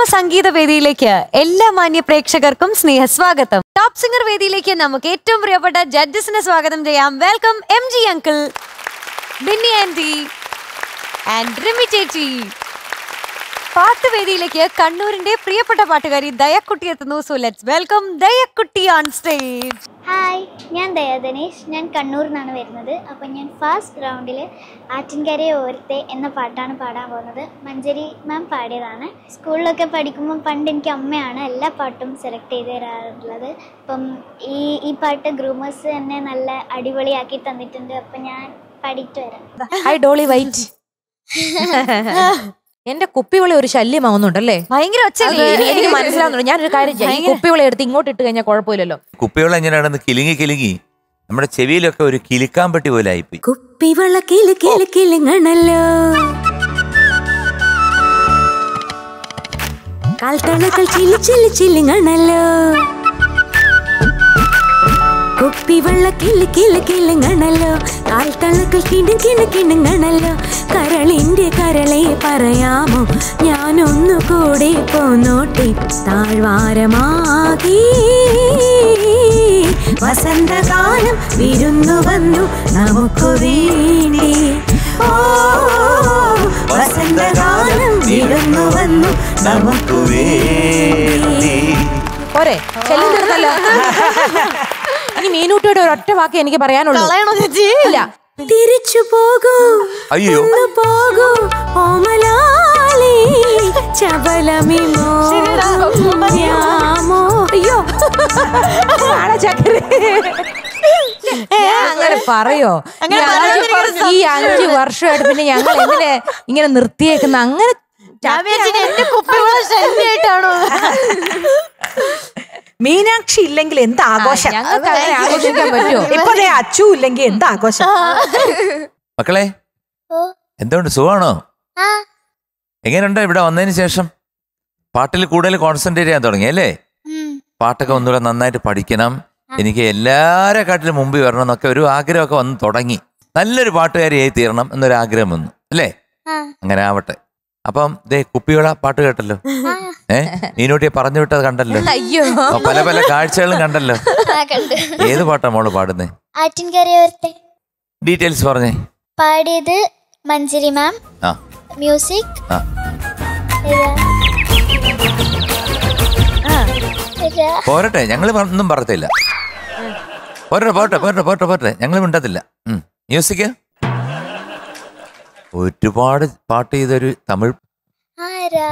ഗ്രാമ സംഗീത വേദിയിലേക്ക് എല്ലാ മാന്യ പ്രേക്ഷകർക്കും സ്നേഹസ്വാഗതം ടോപ്പ് സിംഗർ വേദിയിലേക്ക് നമുക്ക് ഏറ്റവും പ്രിയപ്പെട്ട ജഡ്ജസിനെ സ്വാഗതം ചെയ്യാം welcome M G uncle Binny auntie and Rimi ചേച്ചി പാട്ടുവേദിയിലേക്ക് കണ്ണൂരിന്റെ പ്രിയപ്പെട്ട പാട്ടുകാരി ദയക്കുട്ടി എത്തുന്നു സോ ലെറ്റ്സ് വെൽക്കം ദയക്കുട്ടി ഓൺ സ്റ്റേജ് ഹായ് ഞാൻ ദയാ ദിനേശ് ഞാൻ കണ്ണൂരിൽ നിന്നാണ് വരുന്നത് അപ്പോൾ ഞാൻ ഫസ്റ്റ് റൗണ്ടിൽ ആറ്റിൻകരയെ ഓരത്തെ എന്ന പാട്ടാണ് പാടാൻ പോകുന്നത് മഞ്ചരി മാം പാടിയതാണ് സ്കൂളിലൊക്കെ പഠിക്കുമ്പോൾ പണ്ട് എനിക്ക് അമ്മയാണ് എല്ലാ പാട്ടും സെലക്ട് ചെയ്ത് തരാറുള്ളത് അപ്പം ഈ ഈ പാട്ട് ഗ്രൂമേഴ്സ് എന്നെ നല്ല അടിപൊളിയാക്കി തന്നിട്ടുണ്ട് അപ്പം ഞാൻ പാടിയിട്ട് വരാം ഹായ് ഡോളി വൈറ്റ് എന്റെ കുപ്പിവളി ഒരു ശല്യമാവുന്നുണ്ടല്ലേ ഭയങ്കര ഒച്ച അത് എനിക്ക് മനസ്സിലാവുന്നുണ്ട് ഞാനൊരു കാര്യം ചെയ്യാം ഈ കുപ്പിവളി എടുത്ത് ഇങ്ങോട്ട് ഇട്ട് കഴിഞ്ഞാൽ കുഴപ്പമില്ലല്ലോ കുപ്പിവെള്ളം എങ്ങനെയാണെന്ന് കിലുങ്ങി കിലുങ്ങി നമ്മുടെ ചെവിയിലൊക്കെ ഒരു കിലുക്കാമ്പട്ടി പോലെ ആയിപ്പോയി കുപ്പിവള കിളു കിളു കിളുങ്ങണല്ലോ കാൽത്തണകൾ ചില്ലി ചില്ലി ചില്ലുങ്ങണല്ലോ കുപ്പിവെള്ള കിളു കിളു കിളുങ്ങണല്ലോ കാൽത്തണകൾ കിണു കിണു കിണുങ്ങണല്ലോ കരളിന്റെ കരളെ പറയാമോ ഞാനൊന്നു കൂടെ പോന്നോട്ടെ താഴ്വാരമാകി വസന്തകാലം വിരുന്നു വന്നു നമുക്ക് വേണ്ടി ഓ വസന്തകാലം വിരുന്നു വന്നു നമുക്ക് വേണ്ടി പോരെ ശല്യം തീർന്നല്ലോ ഇനി മീനൂട്ടിയുടെ ഒരു ഒറ്റ വാക്ക് എനിക്ക് പറയാനുള്ളൂ ഇല്ല തിരിച്ചു പോകൂ അയ്യോ ഒന്ന് പോകൂ ഓമലാലി ചപലമിമോ യാമോ അയ്യോ ആടാ ചക്കരെ. ഞാൻ അങ്ങനെ പറയോ ഞങ്ങൾ ഈ അഞ്ചു വർഷമായിട്ട് പിന്നെ ഞങ്ങൾ എങ്ങനെ ഇങ്ങനെ നിർത്തിയേക്കുന്ന അങ്ങനെ എന്റെ കുപ്പിവള ശല്യായിട്ടാണോ മീനാക്ഷി ഇല്ലെങ്കിൽ എന്ത് ആഘോഷം ഞങ്ങൾക്ക് അങ്ങനെ ആഘോഷിക്കാൻ പറ്റുമോ ഇപ്പൊ ദേ അച്ചു ഇല്ലെങ്കിൽ എന്ത് ആഘോഷം മക്കളെ ഓ എന്തുകൊണ്ട് സുഖമാണോ ആ എങ്ങനെയുണ്ട് ഇവിടെ വന്നതിന് ശേഷം പാട്ടിൽ കൂടുതൽ കോൺസെൻട്രേറ്റ് ചെയ്യാൻ തുടങ്ങി അല്ലേ ഉം. പാട്ടൊക്കെ ഒന്നുകൂടെ നന്നായിട്ട് പഠിക്കണം എനിക്ക് എല്ലാരെക്കാട്ടിലും മുമ്പിൽ വരണം എന്നൊക്കെ ഒരു ആഗ്രഹമൊക്കെ വന്ന് തുടങ്ങി നല്ലൊരു പാട്ടുകാരിയായി തീരണം എന്നൊരു ആഗ്രഹം വന്നു അല്ലേ ആ അങ്ങനെ ആവട്ടെ അപ്പം ദേ കുപ്പികള പാട്ട് കേട്ടല്ലോ ആ ഏ മീനൂട്ടിയെ പറഞ്ഞു വിട്ടത് കണ്ടല്ലോ അയ്യോ ആ, പല പല കാഴ്ചകളും കണ്ടല്ലോ ആ കണ്ട് ഏത് പാട്ടാ മോള് പാടുന്നേ ആറ്റിൻകരയോരത്തെ ഡീറ്റെയിൽസ് പറഞ്ഞേ പാടിയത് മഞ്ചരി മാം ആ മ്യൂസിക് ആ പോരട്ടെ ഞങ്ങൾ ഒന്നും പറയത്തില്ല പോരട്ടെ പോരട്ടെ പോരട്ടെ പോരട്ടെ പോരട്ടെ ഞങ്ങൾ മിണ്ടത്തില്ല മ്യൂസിക് ഒരുപാട് പാട്ട് ചെയ്തൊരു തമിഴ് ആരാ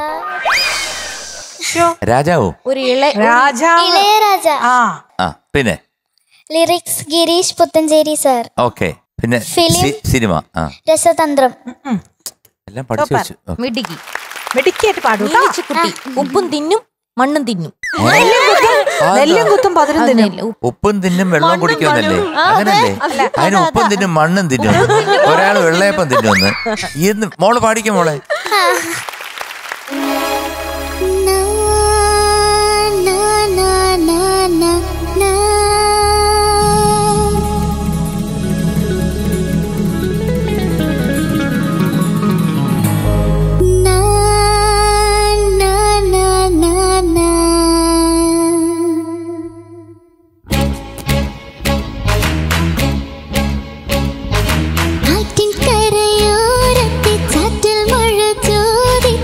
രാജാവോ ഒരു ഇള രാജാവ് ഇളയരാജ ആ ആ പിന്നെ lyrics Gireesh Puthenchery sir okay പിന്നെ ഫിലിം. സി- സിനിമ ആ രസതന്ത്രം എല്ലാം പഠിച്ചു വെച്ചു ഓക്കേ. മിടുക്കി മെഡിക്കേറ്റ് പാടൂ ട്ടോ. കുട്ടി ഉപ്പും തിന്നും മണ്ണും തിന്നും നെല്ലും കുത്തും പതിരും തിന്നും അതല്ല, ഉപ്പ് ഉപ്പും തിന്നും വെള്ളവും കുടിക്കുമെന്നല്ലേ അങ്ങനല്ലേ അതിന് ഉപ്പും തിന്നും മണ്ണും തിന്നും ഒരാൾ വെള്ളയപ്പം തിന്നുമെന്ന് ഇന്ന് മോള് പാടിക്കും മോളെ കരയോരത്തെ ചാറ്റൽ മഴ ചോദിച്ചു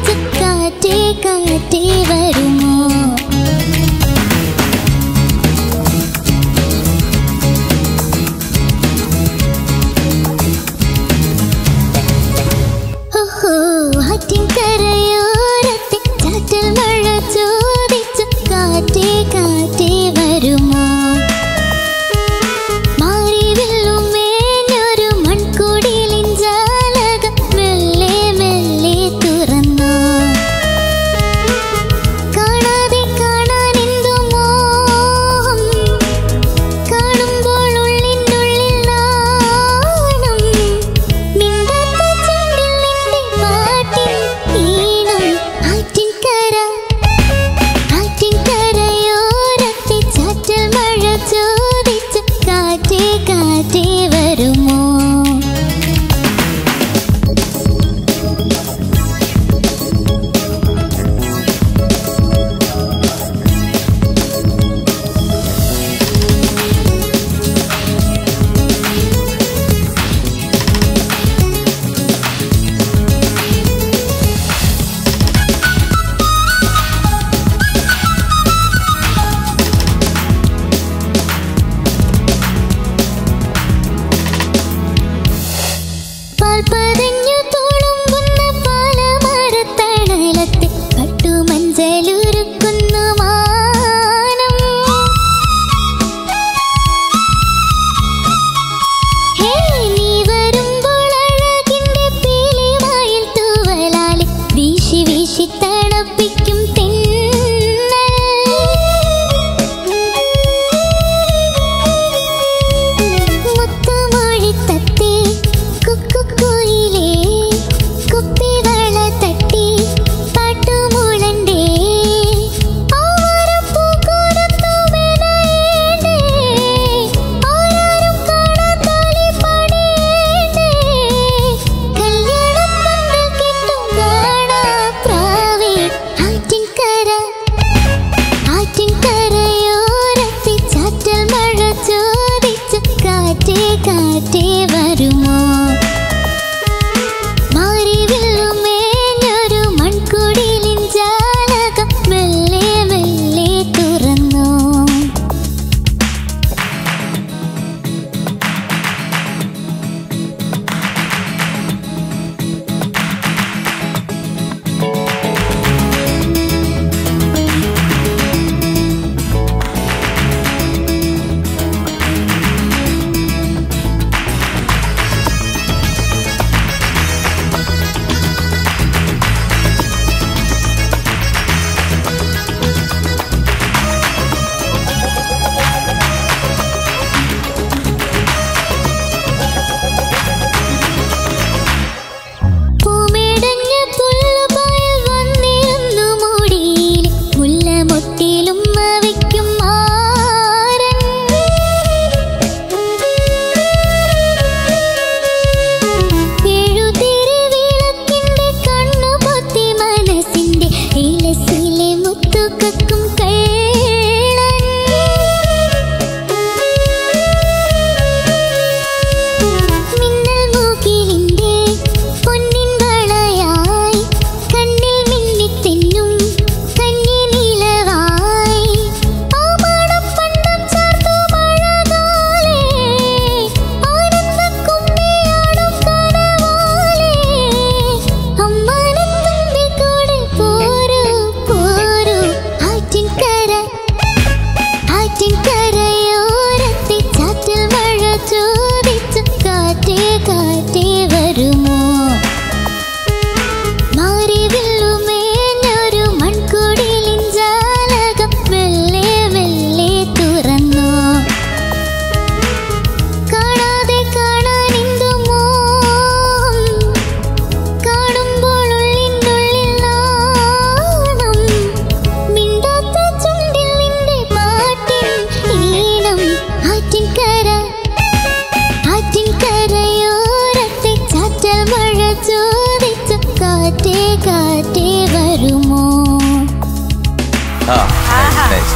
ആ nice, nice.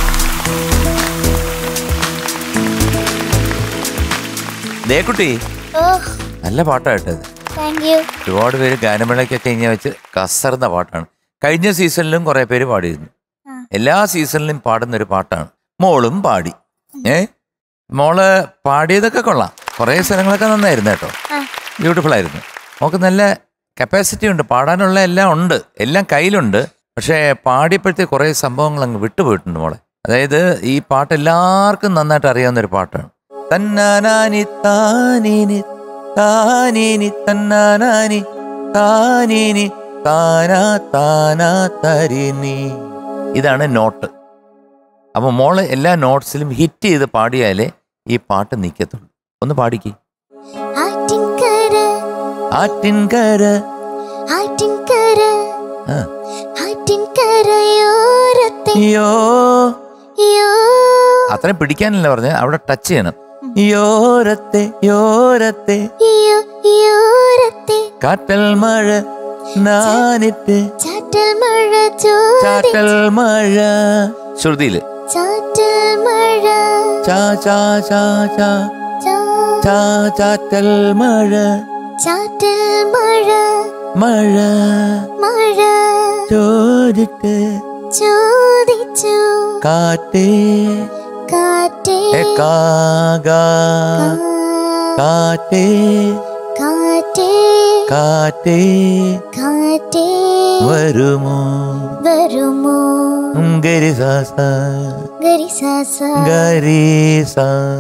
ദേ കുട്ടി ഓ നല്ല പാട്ടായിട്ടത് താങ്ക് യു ഒരുപാട് പേര് ഗാനമേളയ്ക്കൊക്കെ ഇങ്ങനെ വെച്ച് കസറുന്ന പാട്ടാണ് കഴിഞ്ഞ സീസണിലും കുറെ പേര് പാടിയിരുന്നു ആ. എല്ലാ സീസണിലും പാടുന്ന ഒരു പാട്ടാണ് മോളും പാടി ഏ മോള് പാടിയതൊക്കെ കൊള്ളാം കുറേ സ്ഥലങ്ങളൊക്കെ നന്നായിരുന്നു കേട്ടോ ആ. ബ്യൂട്ടിഫുൾ ആയിരുന്നു മോക്ക് നല്ല കപ്പാസിറ്റി ഉണ്ട് പാടാനുള്ള എല്ലാം ഉണ്ട് എല്ലാം കയ്യിലുണ്ട് പക്ഷേ പാടിയപ്പോഴത്തെ കുറേ സംഭവങ്ങൾ അങ്ങ് വിട്ടുപോയിട്ടുണ്ട് മോളെ അതായത് ഈ പാട്ട് എല്ലാവർക്കും നന്നായിട്ട് അറിയാവുന്ന ഒരു പാട്ടാണ് തന്നാനാനി താനീനി താനീനി തന്നാനാനി താനീനി താനാ താനാ തരിനി ഇതാണ് നോട്ട് അപ്പോൾ മോള് എല്ലാ നോട്ട്സിലും ഹിറ്റ് ചെയ്ത് പാടിയാലേ ഈ പാട്ട് നിൽക്കത്തുള്ളൂ ഒന്ന് പാടിക്ക് ആറ്റിൻകര ആറ്റിൻകര ആറ്റിൻകര ആ. ആറ്റിൻകരയോരത്തെ അയ്യോ യോ അത്രയും പിടിക്കാനല്ല പറഞ്ഞത് അവിടെ ടച്ച് ചെയ്യണം യോരത്തെ യോരത്തെ യോ യോരത്തെ കാറ്റൽ മഴ നാനിട്ട് ചാറ്റൽ മഴ ചോദി ചാറ്റൽ മഴ ശ്രുതിയില് ചാറ്റൽ മഴ ചാ ചാ ചാ ചാ ചാ- ചാ ചാറ്റൽ മഴ ചാറ്റൽ മഴ മഴ മഴ ചോദിട്ട് ചോദിച്ചു കാറ്റേ കാറ്റേ ഏ കാകാ കാറ്റേ കാറ്റേ കാറ്റേ കാറ്റേ വരുമോ വരുമോ ഗരിസാസ ഗരിസാസ ഗരീസ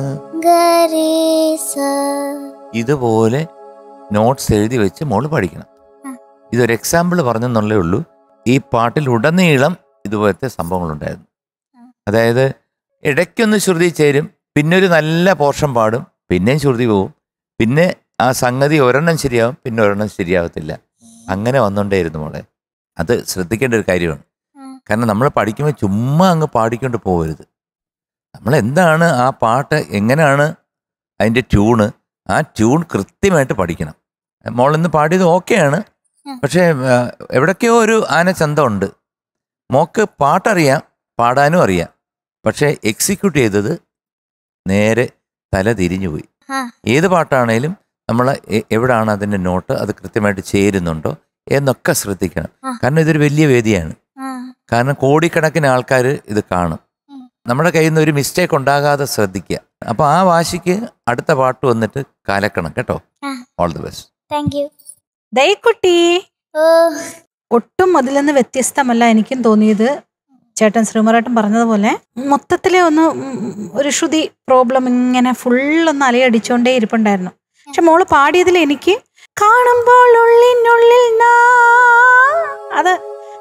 ഗരീസ ഇതുപോലെ നോട്ട്സ് എഴുതി വെച്ച് മോള് പഠിക്കണം ആ. ഇതൊരു എക്സാമ്പിൾ പറഞ്ഞെന്നുള്ളേ ഉള്ളൂ ഈ പാട്ടിൽ ഉടനീളം ഇതുപോലത്തെ സംഭവങ്ങളുണ്ടായിരുന്നു അതായത് ഇടയ്ക്കൊന്ന് ശ്രുതി ചേരും പിന്നെ ഒരു നല്ല പോർഷൻ പാടും പിന്നെയും ശ്രുതി പോവും പിന്നെ ആ സംഗതി ഒരെണ്ണം ശരിയാവും പിന്നെ ഒരെണ്ണം ശരിയാവത്തില്ല അങ്ങനെ വന്നുകൊണ്ടേയിരുന്നു മോളെ അത് ശ്രദ്ധിക്കേണ്ട ഒരു കാര്യമാണ് ആ. കാരണം നമ്മൾ പഠിക്കുമ്പോൾ ചുമ്മാ അങ്ങ് പാടിക്കൊണ്ട് പോകരുത് നമ്മൾ എന്താണ് ആ പാട്ട് എങ്ങനെയാണ് അതിൻ്റെ ട്യൂണ് ആ ട്യൂൺ കൃത്യമായിട്ട് പഠിക്കണം മോളിന്ന് പാടിയത് ഓക്കെയാണ് ഉം. പക്ഷേ ആ, എവിടൊക്കെയോ ഒരു ആനച്ചന്തമുണ്ട് മോക്ക് പാട്ടറിയാം പാടാനും അറിയാം പക്ഷേ എക്സിക്യൂട്ട് ചെയ്തത് നേരെ തല തിരിഞ്ഞുപോയി ആ. ഏത് പാട്ടാണേലും നമ്മൾ എവിടാണ് അതിൻ്റെ നോട്ട് അത് കൃത്യമായിട്ട് ചേരുന്നുണ്ടോ എന്നൊക്കെ ശ്രദ്ധിക്കണം ആ. കാരണം ഇതൊരു വലിയ വേദിയാണ് ആ കാരണം കോടിക്കണക്കിന് ആൾക്കാർ ഇത് കാണും ഉം. നമ്മുടെ കയ്യിൽ നിന്ന് ഒരു മിസ്റ്റേക്ക് ഉണ്ടാകാതെ ശ്രദ്ധിക്കുക അപ്പോൾ ആ വാശിക്ക് അടുത്ത പാട്ട് വന്നിട്ട് കലക്കണം കേട്ടോ ആ. All the best thank you ദയക്കുട്ടി ഓ ഒട്ടും അതിൽ നിന്ന് വ്യത്യസ്തമല്ല എനിക്കും തോന്നിയത് ചേട്ടൻ ശ്രീമറേട്ടൻ പറഞ്ഞതുപോലെ മൊത്തത്തിലെ ഒന്ന് ഉം ഒരു ശ്രുതി പ്രോബ്ലം ഇങ്ങനെ ഫുള്ളൊന്ന് അലയടിച്ചോണ്ടേ ഇരിപ്പുണ്ടായിരുന്നു പക്ഷെ മോള് പാടിയതിൽ എനിക്ക് കാണുമ്പോൾ ഉള്ളിനുള്ളിൽ നാ- അത്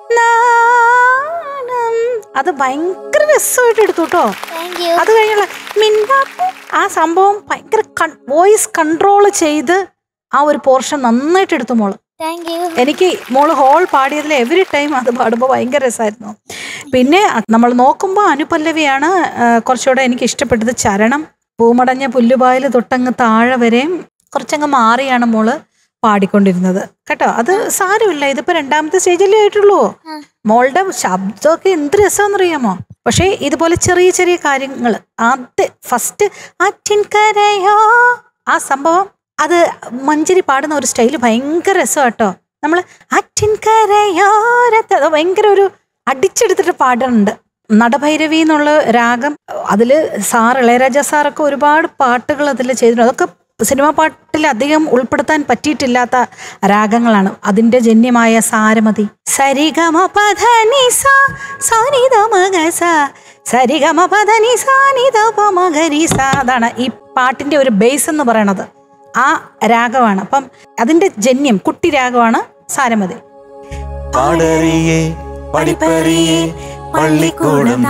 നാണം. അത് ഭയങ്കര രസമായിട്ട് എടുത്തു കേട്ടോ താങ്ക് യു അത് കഴിഞ്ഞുള്ള മിണ്ടാപ്പു ആ സംഭവം ഭയങ്കര വോയിസ് കൺട്രോൾ ചെയ്ത് ആ ഒരു പോർഷൻ നന്നായിട്ട് എടുത്തു മോള് താങ്ക് യു എനിക്ക് മോള് ഹോൾ പാടിയതിൽ എവറി ടൈം അത് പാടുമ്പോൾ ഭയങ്കര രസമായിരുന്നു പിന്നെ നമ്മൾ നോക്കുമ്പോൾ അനുപല്ലവിയാണ് ആ, കുറച്ചുകൂടെ എനിക്ക് ഇഷ്ടപ്പെട്ടത് ചരണം പൂമടഞ്ഞ പുല്ലുപായിൽ തൊട്ടങ്ങ് താഴെ വരെയും കുറച്ചങ്ങ് മാറിയാണ് മോള് പാടിക്കൊണ്ടിരുന്നത് കേട്ടോ അത് സാരമില്ല ഇതിപ്പോ രണ്ടാമത്തെ സ്റ്റേജിലേ ആയിട്ടുള്ളൂ ആ. മോളുടെ ശബ്ദമൊക്കെ എന്ത് രസമെന്നറിയാമോ പക്ഷേ ഇതുപോലെ ചെറിയ ചെറിയ കാര്യങ്ങൾ ആദ്യ ഫസ്റ്റ് അറ്റിൻകരയോ ആ സംഭവം അത് മഞ്ചരി പാടുന്ന ഒരു സ്റ്റൈല് ഭയങ്കര രസം കേട്ടോ നമ്മൾ അറ്റിൻകരയോരത്ത് അത് ഭയങ്കര ഒരു അടിച്ചെടുത്തിട്ട് പാടുന്നുണ്ട് നടഭൈരവി എന്നുള്ള രാഗം അതിൽ സാർ ഇളയരാജ സാറൊക്കെ ഒരുപാട് പാട്ടുകൾ അതിൽ ചെയ്തിട്ടുണ്ട് അതൊക്കെ സിനിമാ പാട്ടിൽ അധികം ഉൾപ്പെടുത്താൻ പറ്റിയിട്ടില്ലാത്ത രാഗങ്ങളാണ് അതിൻ്റെ ജന്യമായ സാരമതി സരിഗമ പധനി സ സനിത മഗസ സരിഗമ പധനി സാനിത പമഗരി സ അതാണ് ഈ പാട്ടിൻ്റെ ഒരു ബേസ് എന്ന് പറയണത് ആ രാഗമാണ് അപ്പം അതിൻ്റെ ജന്യം കുട്ടി രാഗമാണ് സാരമതി പാടറിയേ പഠിപ്പറിയേ പള്ളിക്കൂടം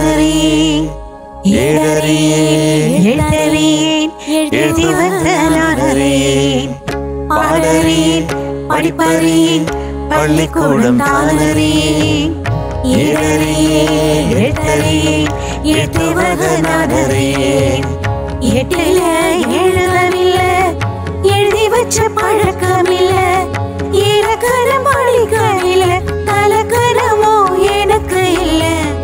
പാടറിയേ പഠിപ്പറിയേ പള്ളിക്കൂടം എട്ടില് എഴുതമില്ല എഴുതി വച്ച പഴക്കമില്ല ഇരക്കരം അളിക്കമില്ല തലക്കരമോ എനക്ക് ഇല്ല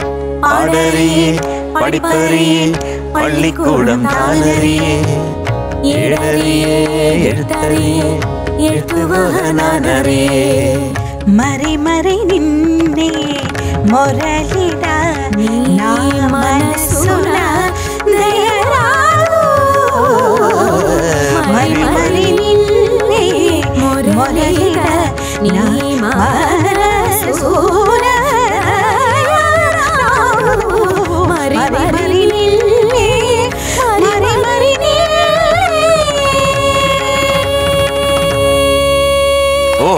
പഠിപ്പറിയേ പള്ളിക്കൂടം താനറിയേ ഏഴറിയേ എഴുത്തറിയേ എഴുത്തുവാനാനറിയേ മറി മറി നിന്നെ മുരളിട నా మనసున దయరాదు మరి మరి నిన్నే మురళిడ నా మనసున దయరాదు మరి మరి నిన్నే మరి మరి ഓ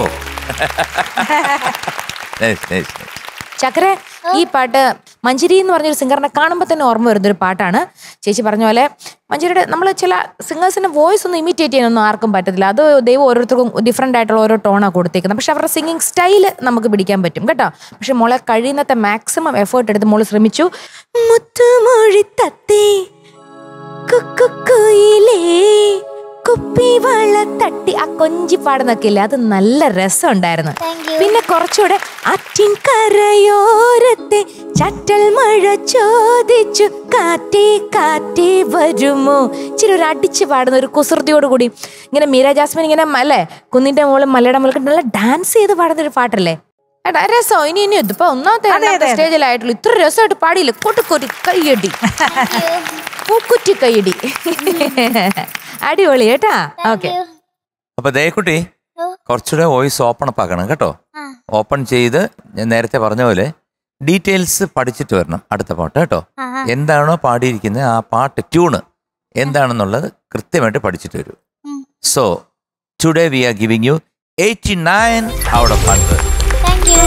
നൈസ് നൈസ് നൈസ് ചക്കര ഈ പാട്ട് മഞ്ജരി എന്ന് പറഞ്ഞൊരു സിംഗറിനെ കാണുമ്പോൾ തന്നെ ഓർമ്മ വരുന്നൊരു പാട്ടാണ് ചേച്ചി പറഞ്ഞ പോലെ മഞ്ജരിയുടെ നമ്മൾ ചില സിംഗേഴ്സിന്റെ വോയിസ് ഒന്നും ഇമിറ്റേറ്റ് ചെയ്യാനൊന്നും ആർക്കും പറ്റത്തില്ല അത് ദൈവം ഓരോരുത്തർക്കും ഡിഫറെൻ്റ് ആയിട്ടുള്ള ഓരോ ടോണാണ് കൊടുത്തേക്കുന്നത് പക്ഷെ അവരുടെ സിംഗിങ് സ്റ്റൈൽ നമുക്ക് പിടിക്കാൻ പറ്റും കേട്ടോ പക്ഷെ മോളെ കഴിയുന്നത്തെ മാക്സിമം എഫേർട്ട് എടുത്ത് മോള് ശ്രമിച്ചു മുത്തുമൊഴി തത്തേ കുക്കുയിലേ കുപ്പിവള തട്ടി ആ കൊഞ്ചി പാടുന്നൊക്കെ ഇല്ലേ അത് നല്ല രസമുണ്ടായിരുന്നു Thank you. പിന്നെ കുറച്ചുകൂടെ അറ്റിൻ കരയോരത്തെ ചട്ടൽ മഴ ചോദിച്ചു കാറ്റേ കാറ്റേ വരുമോ ഇച്ചിരി ഒരു അടിച്ച് പാടുന്ന ഒരു കുസൃതിയോട് കൂടി ഇങ്ങനെ മീര ജാസ്മിൻ ഇങ്ങനെ അല്ലേ കുന്നിന്റെ മുകളിൽ മലയുടെ മുകളിൽ നല്ല ഡാൻസ് ചെയ്ത് പാടുന്ന ഒരു പാട്ടല്ലേ എടാ രസം ഇനി ഇനി ഇതിപ്പോ ഒന്നാമത്തെ സ്റ്റേജിലായിട്ടുള്ളൂ ഇത്ര രസമായിട്ട് പാടിയില്ല കൊട്ടുകൊട്ടി കൈയടി പൂക്കുറ്റി കൈയടി അടിപൊളി കേട്ടാ ഓക്കെ അപ്പൊ ദയക്കുട്ടി ഓ. കുറച്ചുകൂടെ വോയിസ് ഓപ്പൺ അപ്പ് ആക്കണം കേട്ടോ ആ. ഓപ്പൺ ചെയ്ത് ഞാൻ നേരത്തെ പറഞ്ഞ പോലെ ഡീറ്റെയിൽസ് പഠിച്ചിട്ട് വരണം അടുത്ത പാട്ട് കേട്ടോ ആ, ആ. എന്താണോ പാടിയിരിക്കുന്നത് ആ പാട്ട് ട്യൂണ് എന്താണെന്നുള്ളത് കൃത്യമായിട്ട് പഠിച്ചിട്ട് വരൂ ഉം. So today we are giving you eighty nine out of hundred thank you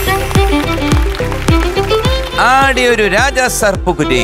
ആടിയൊരു രാജാ സർപ്പുകുറ്റി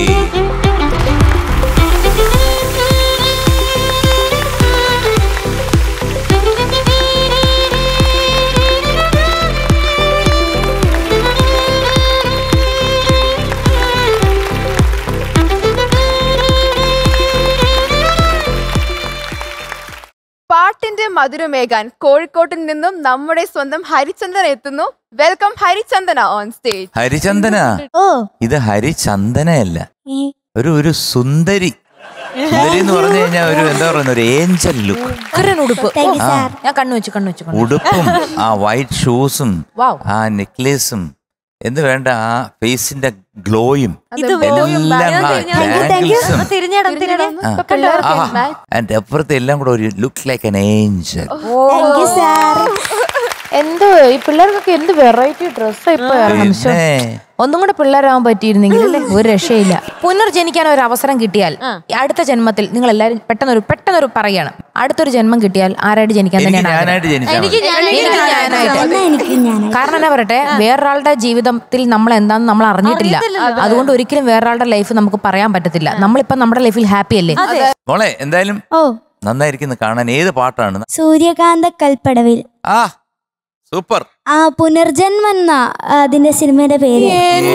പാട്ടിന്റെ മധുരമേകാൻ കോഴിക്കോട്ടിൽ നിന്നും നമ്മുടെ സ്വന്തം ഹരിചന്ദന എത്തുന്നു welcome Harichandana on stage Harichandana ഓ ഇത് ഹരിചന്ദനയല്ല ഒരു ഒരു സുന്ദരി സുന്ദരി എന്ന് പറഞ്ഞു കഴിഞ്ഞാൽ ഒരു എന്താ പറയുന്ന ഒരു ഏഞ്ചൽ ലുക്ക് ഉഗ്രൻ ഉടുപ്പ് താങ്ക് യു ആ, സാർ ഞാൻ കണ്ണു വെച്ചു കണ്ണു വെച്ചു കണ്ണു ഉടുപ്പും ആ വൈറ്റ് ഷൂസും വൗ. ആ നെക്ലേസും എന്ന് വേണ്ട ആ ഫേസിന്റെ ഗ്ലോയും ഇത് എല്ലാം ആ ബാംഗിൾസും തിരിഞ്ഞേടം തിരിഞ്ഞേ ആൻഡ് അപ്പുറത്തെ എല്ലാം കൂടെ ഒരു look like an angel thank you sir എന്തോ ഈ പിള്ളേർക്കൊക്കെ എന്ത് വെറൈറ്റി ഡ്രസ്സാ ഇപ്പൊ ഇറങ്ങുന്നത്. ശ്ശോ. പിന്നെ ഒന്നും കൂടെ പിള്ളേരാവാൻ പറ്റിയിരുന്നെങ്കിൽ അല്ലേ ഒരു രക്ഷയില്ല പുനർജനിക്കാൻ ഒരു അവസരം കിട്ടിയാൽ ഈ അടുത്ത ജന്മത്തിൽ നിങ്ങൾ എല്ലാരും പെട്ടെന്നൊരു പെട്ടെന്നൊരു പറയാണ് അടുത്തൊരു ജന്മം കിട്ടിയാൽ ആരായിട്ട് ജനിക്കാൻ എനിക്ക് തന്നെയാണ് ആഗ്രഹം. ഞാനായിട്ട് ജനിച്ചാൽ മതി. എനിക്ക് ഞാനായിട്ട് എന്നാ എനിക്ക് ഞാൻ കാരണം എന്നാ പറയട്ടെ വേറൊരാളുടെ ജീവിതത്തിൽ നമ്മൾ എന്താന്ന് നമ്മൾ അറിഞ്ഞിട്ടില്ല അതുകൊണ്ട് ഒരിക്കലും വേറൊരാളുടെ ലൈഫ് നമുക്ക് പറയാൻ പറ്റത്തില്ല നമ്മളിപ്പോ നമ്മുടെ ലൈഫിൽ ഹാപ്പി അല്ലേ മോളെ എന്തായാലും ഓ നന്നായിരിക്കുന്നു കാണാൻ ഏത് പാട്ടാണ് സൂര്യകാന്ത കൽപ്പടവിൽ ആ സൂപ്പർ ആ പുനർജന്മം എന്നാ അതിന്റെ സിനിമയുടെ പേര്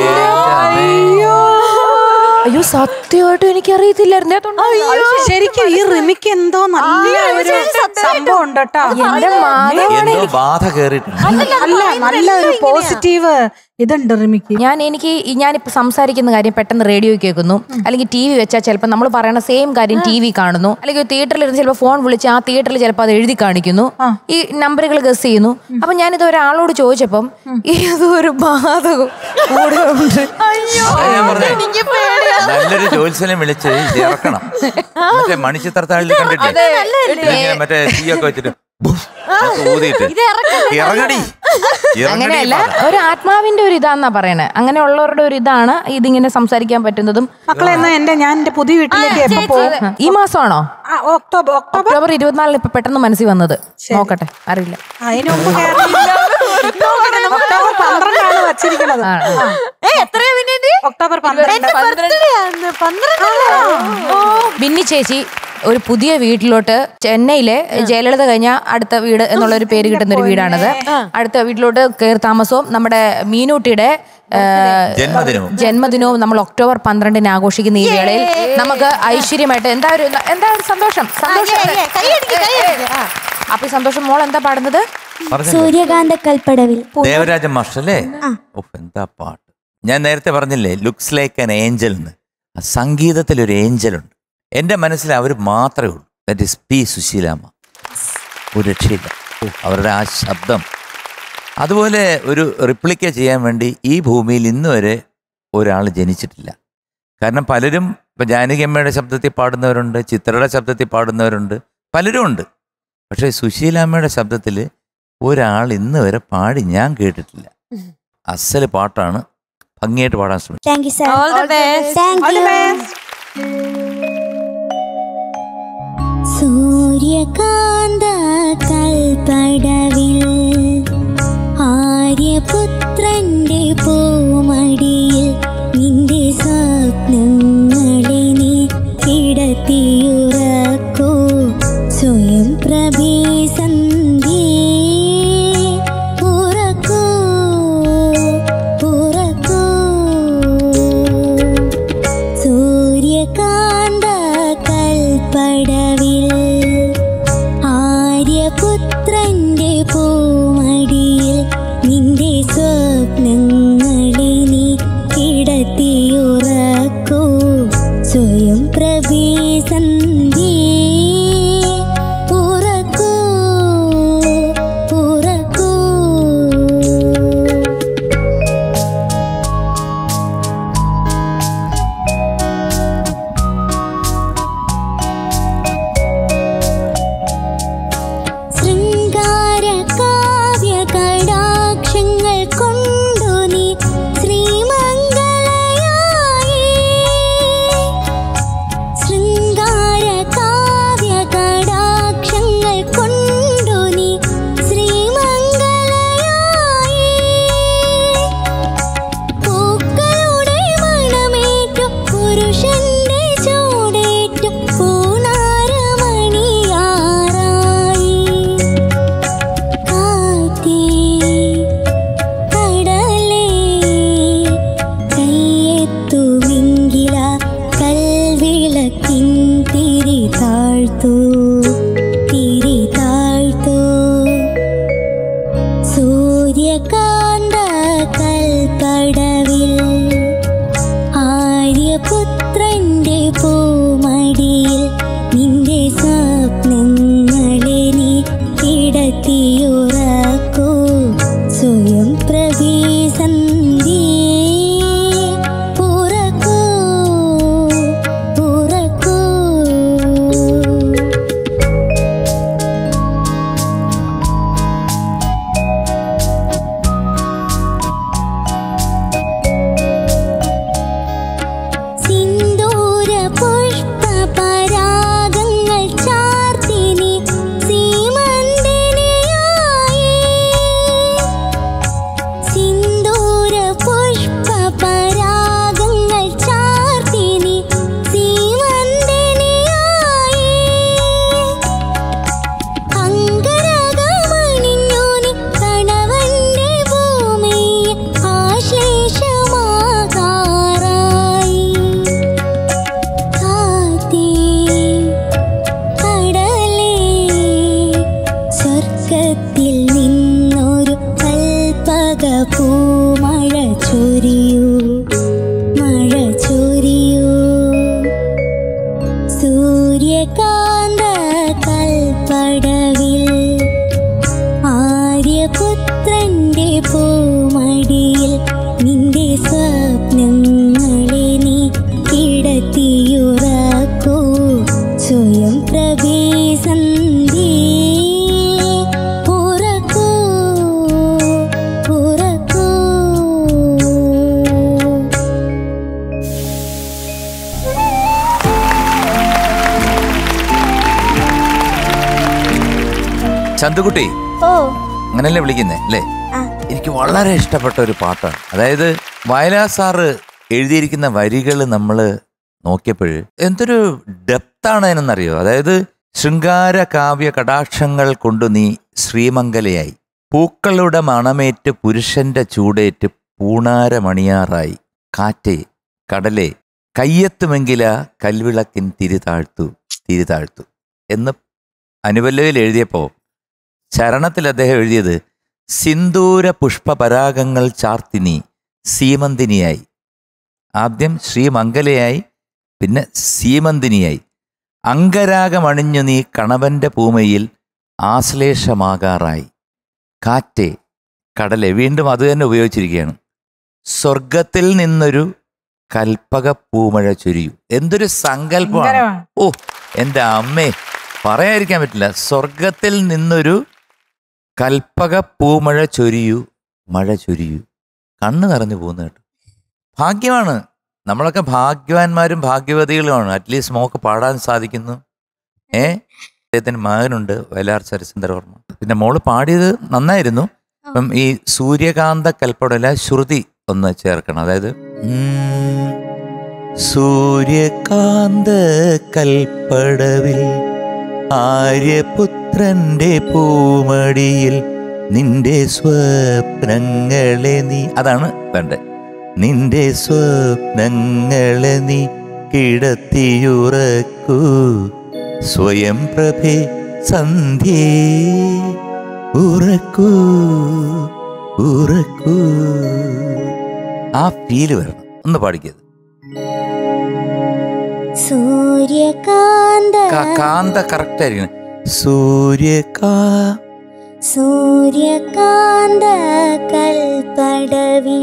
അയ്യോ സത്യമായിട്ടും എനിക്ക് അറിയത്തില്ലായിരുന്നു ശരിക്കും ഈ റിമിക്ക് എന്തോ നല്ല ഒരു സംഭവം ഉണ്ട് കേട്ടോ എന്റെ മാധവ എന്തോ ബാധ കേറിയിട്ടുണ്ട് അല്ല നല്ല ഒരു പോസിറ്റീവ് ഇതുണ്ട് റിമിക്ക് ഞാൻ എനിക്ക് ഈ ഞാനിപ്പോ സംസാരിക്കുന്ന കാര്യം പെട്ടെന്ന് റേഡിയോ കേൾക്കുന്നു അല്ലെങ്കിൽ ടി വി വെച്ചാൽ ചിലപ്പോൾ നമ്മൾ പറയുന്ന സെയിം കാര്യം ടി വി കാണുന്നു അല്ലെങ്കിൽ തിയേറ്ററിൽ ഇരുന്ന് ചിലപ്പോൾ ഫോൺ വിളിച്ച് ആ തിയേറ്ററിൽ ചിലപ്പോൾ അത് എഴുതി കാണിക്കുന്നു ഈ നമ്പറുകൾ ഗസ് ചെയ്യുന്നു അപ്പൊ ഞാനിത് ഒരാളോട് ചോദിച്ചപ്പം ഏതോ ഒരു ബാധകം കൂടെ ഉണ്ട് അതാ ഞാൻ പറഞ്ഞേ നല്ലൊരു ജോത്സ്യനെ വിളിച്ച് ഇത് ഇറക്കണം മറ്റേ മണിച്ചിത്രത്താഴിൽ കണ്ടിട്ട് ഇങ്ങനെ മറ്റേ തീയൊക്കെ വെച്ചിട്ട് ബുഫ് എന്നൊക്കെ ഊതിയിട്ട് ഇറങ്ങടി ഇറങ്ങടി അങ്ങനെയല്ല പറ. ഒരു ആത്മാവിന്റെ ഒരു ഇതാന്നാ പറയണേ അങ്ങനെയുള്ളവരുടെ ഒരു ഇതാണ് ഇതിങ്ങനെ സംസാരിക്കാൻ പറ്റുന്നതും മക്കളെ എന്നാ എന്റെ ഞാൻ എന്റെ പുതിയ വീട്ടിലേക്ക് എപ്പോ പോകും ഈ മാസമാണോ ആ, ഒക്ടോബർ ഒക്ടോബർ ഒക്ടോബർ ഇരുപത്തിനാലിന് ഇപ്പൊ പെട്ടെന്ന് മനസ്സിൽ വന്നത് നോക്കട്ടെ അറിയില്ല അതിന് മുമ്പ് കേരളത്തിൽ ഒക്ടോബർ പന്ത്രണ്ടാണ് വച്ചിരിക്കുന്നത് ആ, ആ. എത്രയാ പിന്നെ ഒക്ടോബർ പന്ത്രണ്ട് ബിന്നി ചേച്ചി ഒരു പുതിയ വീട്ടിലോട്ട് ചെന്നൈയിലെ ജയലളിത കഴിഞ്ഞ അടുത്ത വീട് എന്നുള്ള ഒരു പേര് കിട്ടുന്ന ഒരു വീടാണത് അടുത്ത വീട്ടിലോട്ട് കയറി താമസവും നമ്മുടെ മീനൂട്ടിയുടെ ആ, ജന്മദിനവും ജന്മദിനവും നമ്മൾ ഒക്ടോബർ പന്ത്രണ്ടിന് ആഘോഷിക്കുന്ന ഈ വേളയിൽ നമുക്ക് ഐശ്വര്യമായിട്ട് എന്താ ഒരു എന്താ ഒരു സന്തോഷം സന്തോഷം ആ. അപ്പൊ ഈ സന്തോഷം മോൾ എന്താ പാടുന്നത് പറഞ്ഞല്ലോ. സൂര്യകാന്ത കൽപ്പടവിൽ ദേവരാജൻ മാസ്റ്റർ അല്ലേ ഓ എന്താ പാട്ട് ഞാൻ നേരത്തെ പറഞ്ഞില്ലേ ലുക്സ് ലൈക്ക് ആൻ ഏഞ്ചൽ എന്ന് ആ സംഗീതത്തിലൊരു ഏഞ്ചലുണ്ട് എൻ്റെ മനസ്സിൽ അവർ മാത്രമേ ഉള്ളൂ ദറ്റ് ഇസ് പി സുശീലാമ്മ ഒരു രക്ഷയില്ല ഓ, അവരുടെ ആ ശബ്ദം അതുപോലെ ഒരു റിപ്ലിക്ക ചെയ്യാൻ വേണ്ടി ഈ ഭൂമിയിൽ ഇന്ന് വരെ ഒരാൾ ജനിച്ചിട്ടില്ല കാരണം പലരും ഇപ്പം ജാനകിയമ്മയുടെ ശബ്ദത്തിൽ പാടുന്നവരുണ്ട് ചിത്രയുടെ ശബ്ദത്തിൽ പാടുന്നവരുണ്ട് പലരും ഉണ്ട് പക്ഷേ സുശീലാമ്മയുടെ ശബ്ദത്തിൽ ഒരാൾ ഇന്ന് വരെ പാടി ഞാൻ കേട്ടിട്ടില്ല അസല് പാട്ടാണ് ഭംഗിയായിട്ട് പാടാൻ ശ്രമിച്ചു thank you sir all the best thank you സൂര്യകാന്ത കൽപ്പടവിൽ ആര്യപുത്രന്റെ പൂമടിയിൽ നിന്റെ സ്വപ്നങ്ങളെ നീ കിടത്തിയുറക്കൂ സ്വയം പ്രഭേ സന്ധ്യേ ഉറക്കൂ ഉറക്കൂ സൂര്യകാന്ത കൽപ്പടവിൽ ആര്യപുത്രന്റെ പൂമടിയിൽ നിന്റെ സ്വപ്നങ്ങളെ നീ കിടത്തിയുറക്കൂ സ്വയം പ്രഭേ സന്ധ്യേ ഉറക്കൂ ഉറക്കൂ ശൃംഗാര കാവ്യ കടാക്ഷങ്ങൾ കൊണ്ടു നീ ശ്രീമംഗലയായി ശൃംഗാര കാവ്യ കടാക്ഷങ്ങൾ കൊണ്ടു നീ ശ്രീമംഗലയായി പൂക്കളുടെ മണമേറ്റു പുരുഷന്റെ ചൂടേറ്റു പൂണാരമണിയാറായി കാറ്റേ കടലേ കയ്യെത്തുമെങ്കില കൽവിളക്കിൻ തിരി താഴ്ത്തു തിരി താഴ്ത്തു സൂര്യകാന്ത കൽപ്പടവിൽ ആര്യപുത്രന്റെ പൂമടിയിൽ നിന്റെ സ്വപ്നങ്ങളെ നീ കിടത്തിയുറക്കൂ സ്വയം പ്രഭേ സന്ധ്യേ ഉറക്കൂ ഉറക്കൂ സിന്ദൂര പുഷ്പ പരാഗങ്ങൾ ചാർത്തിനി സീമന്തിനിയായി സിന്ദൂര പുഷ്പ പരാഗങ്ങൾ ചാർത്തിനി സീമന്തിനിയായി അങ്കരകമണിഞ്ഞു നീ കണവന്റെ ഭൂമിയെ ആശ്ലേഷമാകാറായി കാറ്റേ കടലേ സ്വർഗത്തിൽ നിന്നൊരു കൽപ്പക പൂമഴ ചൊരിയൂ മഴ ചൊരിയൂ സൂര്യകാന്ത കൽപ്പടവിൽ ആര്യപുത്രന്റെ പൂമടിയിൽ നിന്റെ സ്വപ്നങ്ങളെ നീ കിടത്തിയുറക്കൂ സ്വയം പ്രഭേ സന്ധ്യേ ഉറക്കൂ ഉറക്കൂ ചന്തുകുട്ടി ഓ അങ്ങനല്ലേ വിളിക്കുന്നേ അല്ലേ ആ. എനിക്ക് വളരെ ഇഷ്ടപ്പെട്ട ഒരു പാട്ടാണ് അതായത് വയലാ സാറ് എഴുതിയിരിക്കുന്ന വരികൾ നമ്മൾ നോക്കിയപ്പോൾ എന്തൊരു ഡെപ്താണ് അതിനെന്നറിയോ അതായത് ശൃംഗാര കാവ്യ കടാക്ഷങ്ങൾ കൊണ്ടു നീ ശ്രീമംഗലയായി പൂക്കളുടെ മണമേറ്റ് പുരുഷന്റെ ചൂടേറ്റ് പൂണാരമണിയാറായി കാറ്റേ കടലേ കയ്യെത്തുമെങ്കില കൽവിളക്കിൻ തിരിതാഴ്ത്തു തിരിതാഴ്ത്തു എന്ന് അനുപല്ലവിൽ എഴുതിയപ്പോൾ ചരണത്തിൽ അദ്ദേഹം എഴുതിയത് സിന്ദൂര പുഷ്പപരാഗങ്ങൾ ചാർത്തിനി സീമന്തിനിയായി ആദ്യം ശ്രീമംഗലയായി പിന്നെ സീമന്തിനിയായി അംഗരാഗമണിഞ്ഞു നീ കണവന്റെ പൂമയിൽ ആശ്ലേഷമാകാറായി കാറ്റേ കടലെ വീണ്ടും അത് തന്നെ ഉപയോഗിച്ചിരിക്കുകയാണ് സ്വർഗത്തിൽ നിന്നൊരു കൽപ്പക പൂമഴ ചൊരിയൂ എന്തൊരു സങ്കല്പമാണ് ഭയങ്കരമാണ്. ഓ എൻ്റെ അമ്മേ പറയാതിരിക്കാൻ പറ്റില്ല സ്വർഗത്തിൽ നിന്നൊരു കൽപ്പക പൂമഴ ചൊരിയൂ മഴ ചൊരിയൂ കണ്ണ് നിറഞ്ഞു പോകുന്നു കേട്ടോ ഭാഗ്യമാണ് നമ്മളൊക്കെ ഭാഗ്യവാന്മാരും ഭാഗ്യവതികളുമാണ് അറ്റ്ലീസ്റ്റ് മോക്ക് പാടാൻ സാധിക്കുന്നു ഏ അദ്ദേഹത്തിന് മകനുണ്ട് വയലാർ ചരചന്ദ്രവർമ്മ പിന്നെ മോള് പാടിയത് നന്നായിരുന്നു അപ്പം ഈ സൂര്യകാന്ത കൽപ്പടല ശ്രുതി ഒന്ന് ചേർക്കണം അതായത് ഉം, സൂര്യകാന്ത കൽപ്പടവിൽ ആര്യപുത്രന്റെ പൂമടിയിൽ നിന്റെ സ്വപ്നങ്ങളെ നീ അതാണ് വേണ്ടത് നിന്റെ സ്വപ്നങ്ങളെ നീ കിടത്തിയുറക്കൂ സ്വയം പ്രഭേ സന്ധ്യേ ഉറക്കൂ ഉറക്കൂ ആ ഫീല് വരണം ഒന്ന് പാടിക്കത് സൂര്യകാന്ത കാന്ത കറക്റ്റ് ആയിരിക്കണം സൂര്യകാ സൂര്യകാന്ത കൽപ്പടവിൽ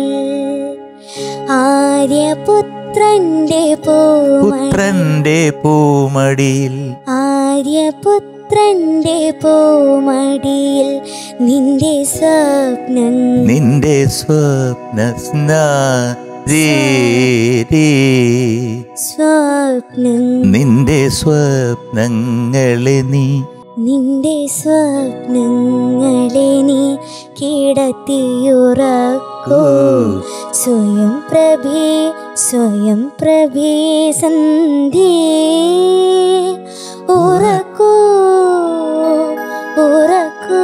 ആര്യപുത്രന്റെ പൂമഴ പുത്രന്റെ പൂമടിയിൽ ആര്യപുത്രന്റെ പൂമടിയിൽ നിന്റെ സ്വപ്നം നിന്റെ സ്വപ്ന സ്നാരേ സ്വപ്നം നിന്റെ സ്വപ്നങ്ങളെ നീ നിന്റെ സ്വപ്നങ്ങളെ നീ കിടത്തിയുറക്കൂ സ്വയം പ്രഭേ സ്വയം പ്രഭേ സന്ധ്യേ ഉറക്കൂ ഉറക്കൂ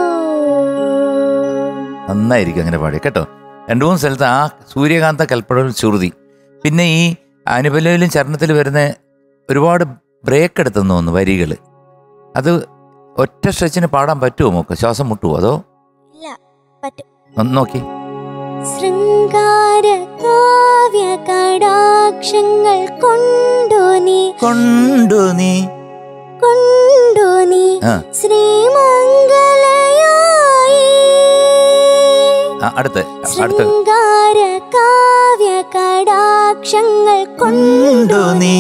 നന്നായിരിക്കും അങ്ങനെ പാടി കേട്ടോ രണ്ടു മൂന്ന് സ്ഥലത്ത് ആ സൂര്യകാന്ത കൽപ്പടവിൽ ചുരുതി പിന്നെ ഈ അനുപലയിലും ചരണത്തിൽ വരുന്ന ഒരുപാട് ബ്രേക്ക് എടുത്തെന്ന് തോന്നുന്നു വരികൾ അത് ഒറ്റ സ്ട്രെച്ചിന് പാടാൻ പറ്റുമോ മോക്ക് ശ്വാസം മുട്ടുമോ അതോ ഇല്ല പറ്റും ഒന്ന് നോക്കി ശൃംഗാര കാവ്യ കടാക്ഷങ്ങൾ കൊണ്ടു നീ കൊണ്ടു നീ കൊണ്ടു നീ ആ. ശ്രീമംഗലയായി ആ, അടുത്ത് അടുത്ത് ശൃംഗാര കാവ്യ കടാക്ഷങ്ങൾ കൊണ്ടു കൊണ്ടു നീ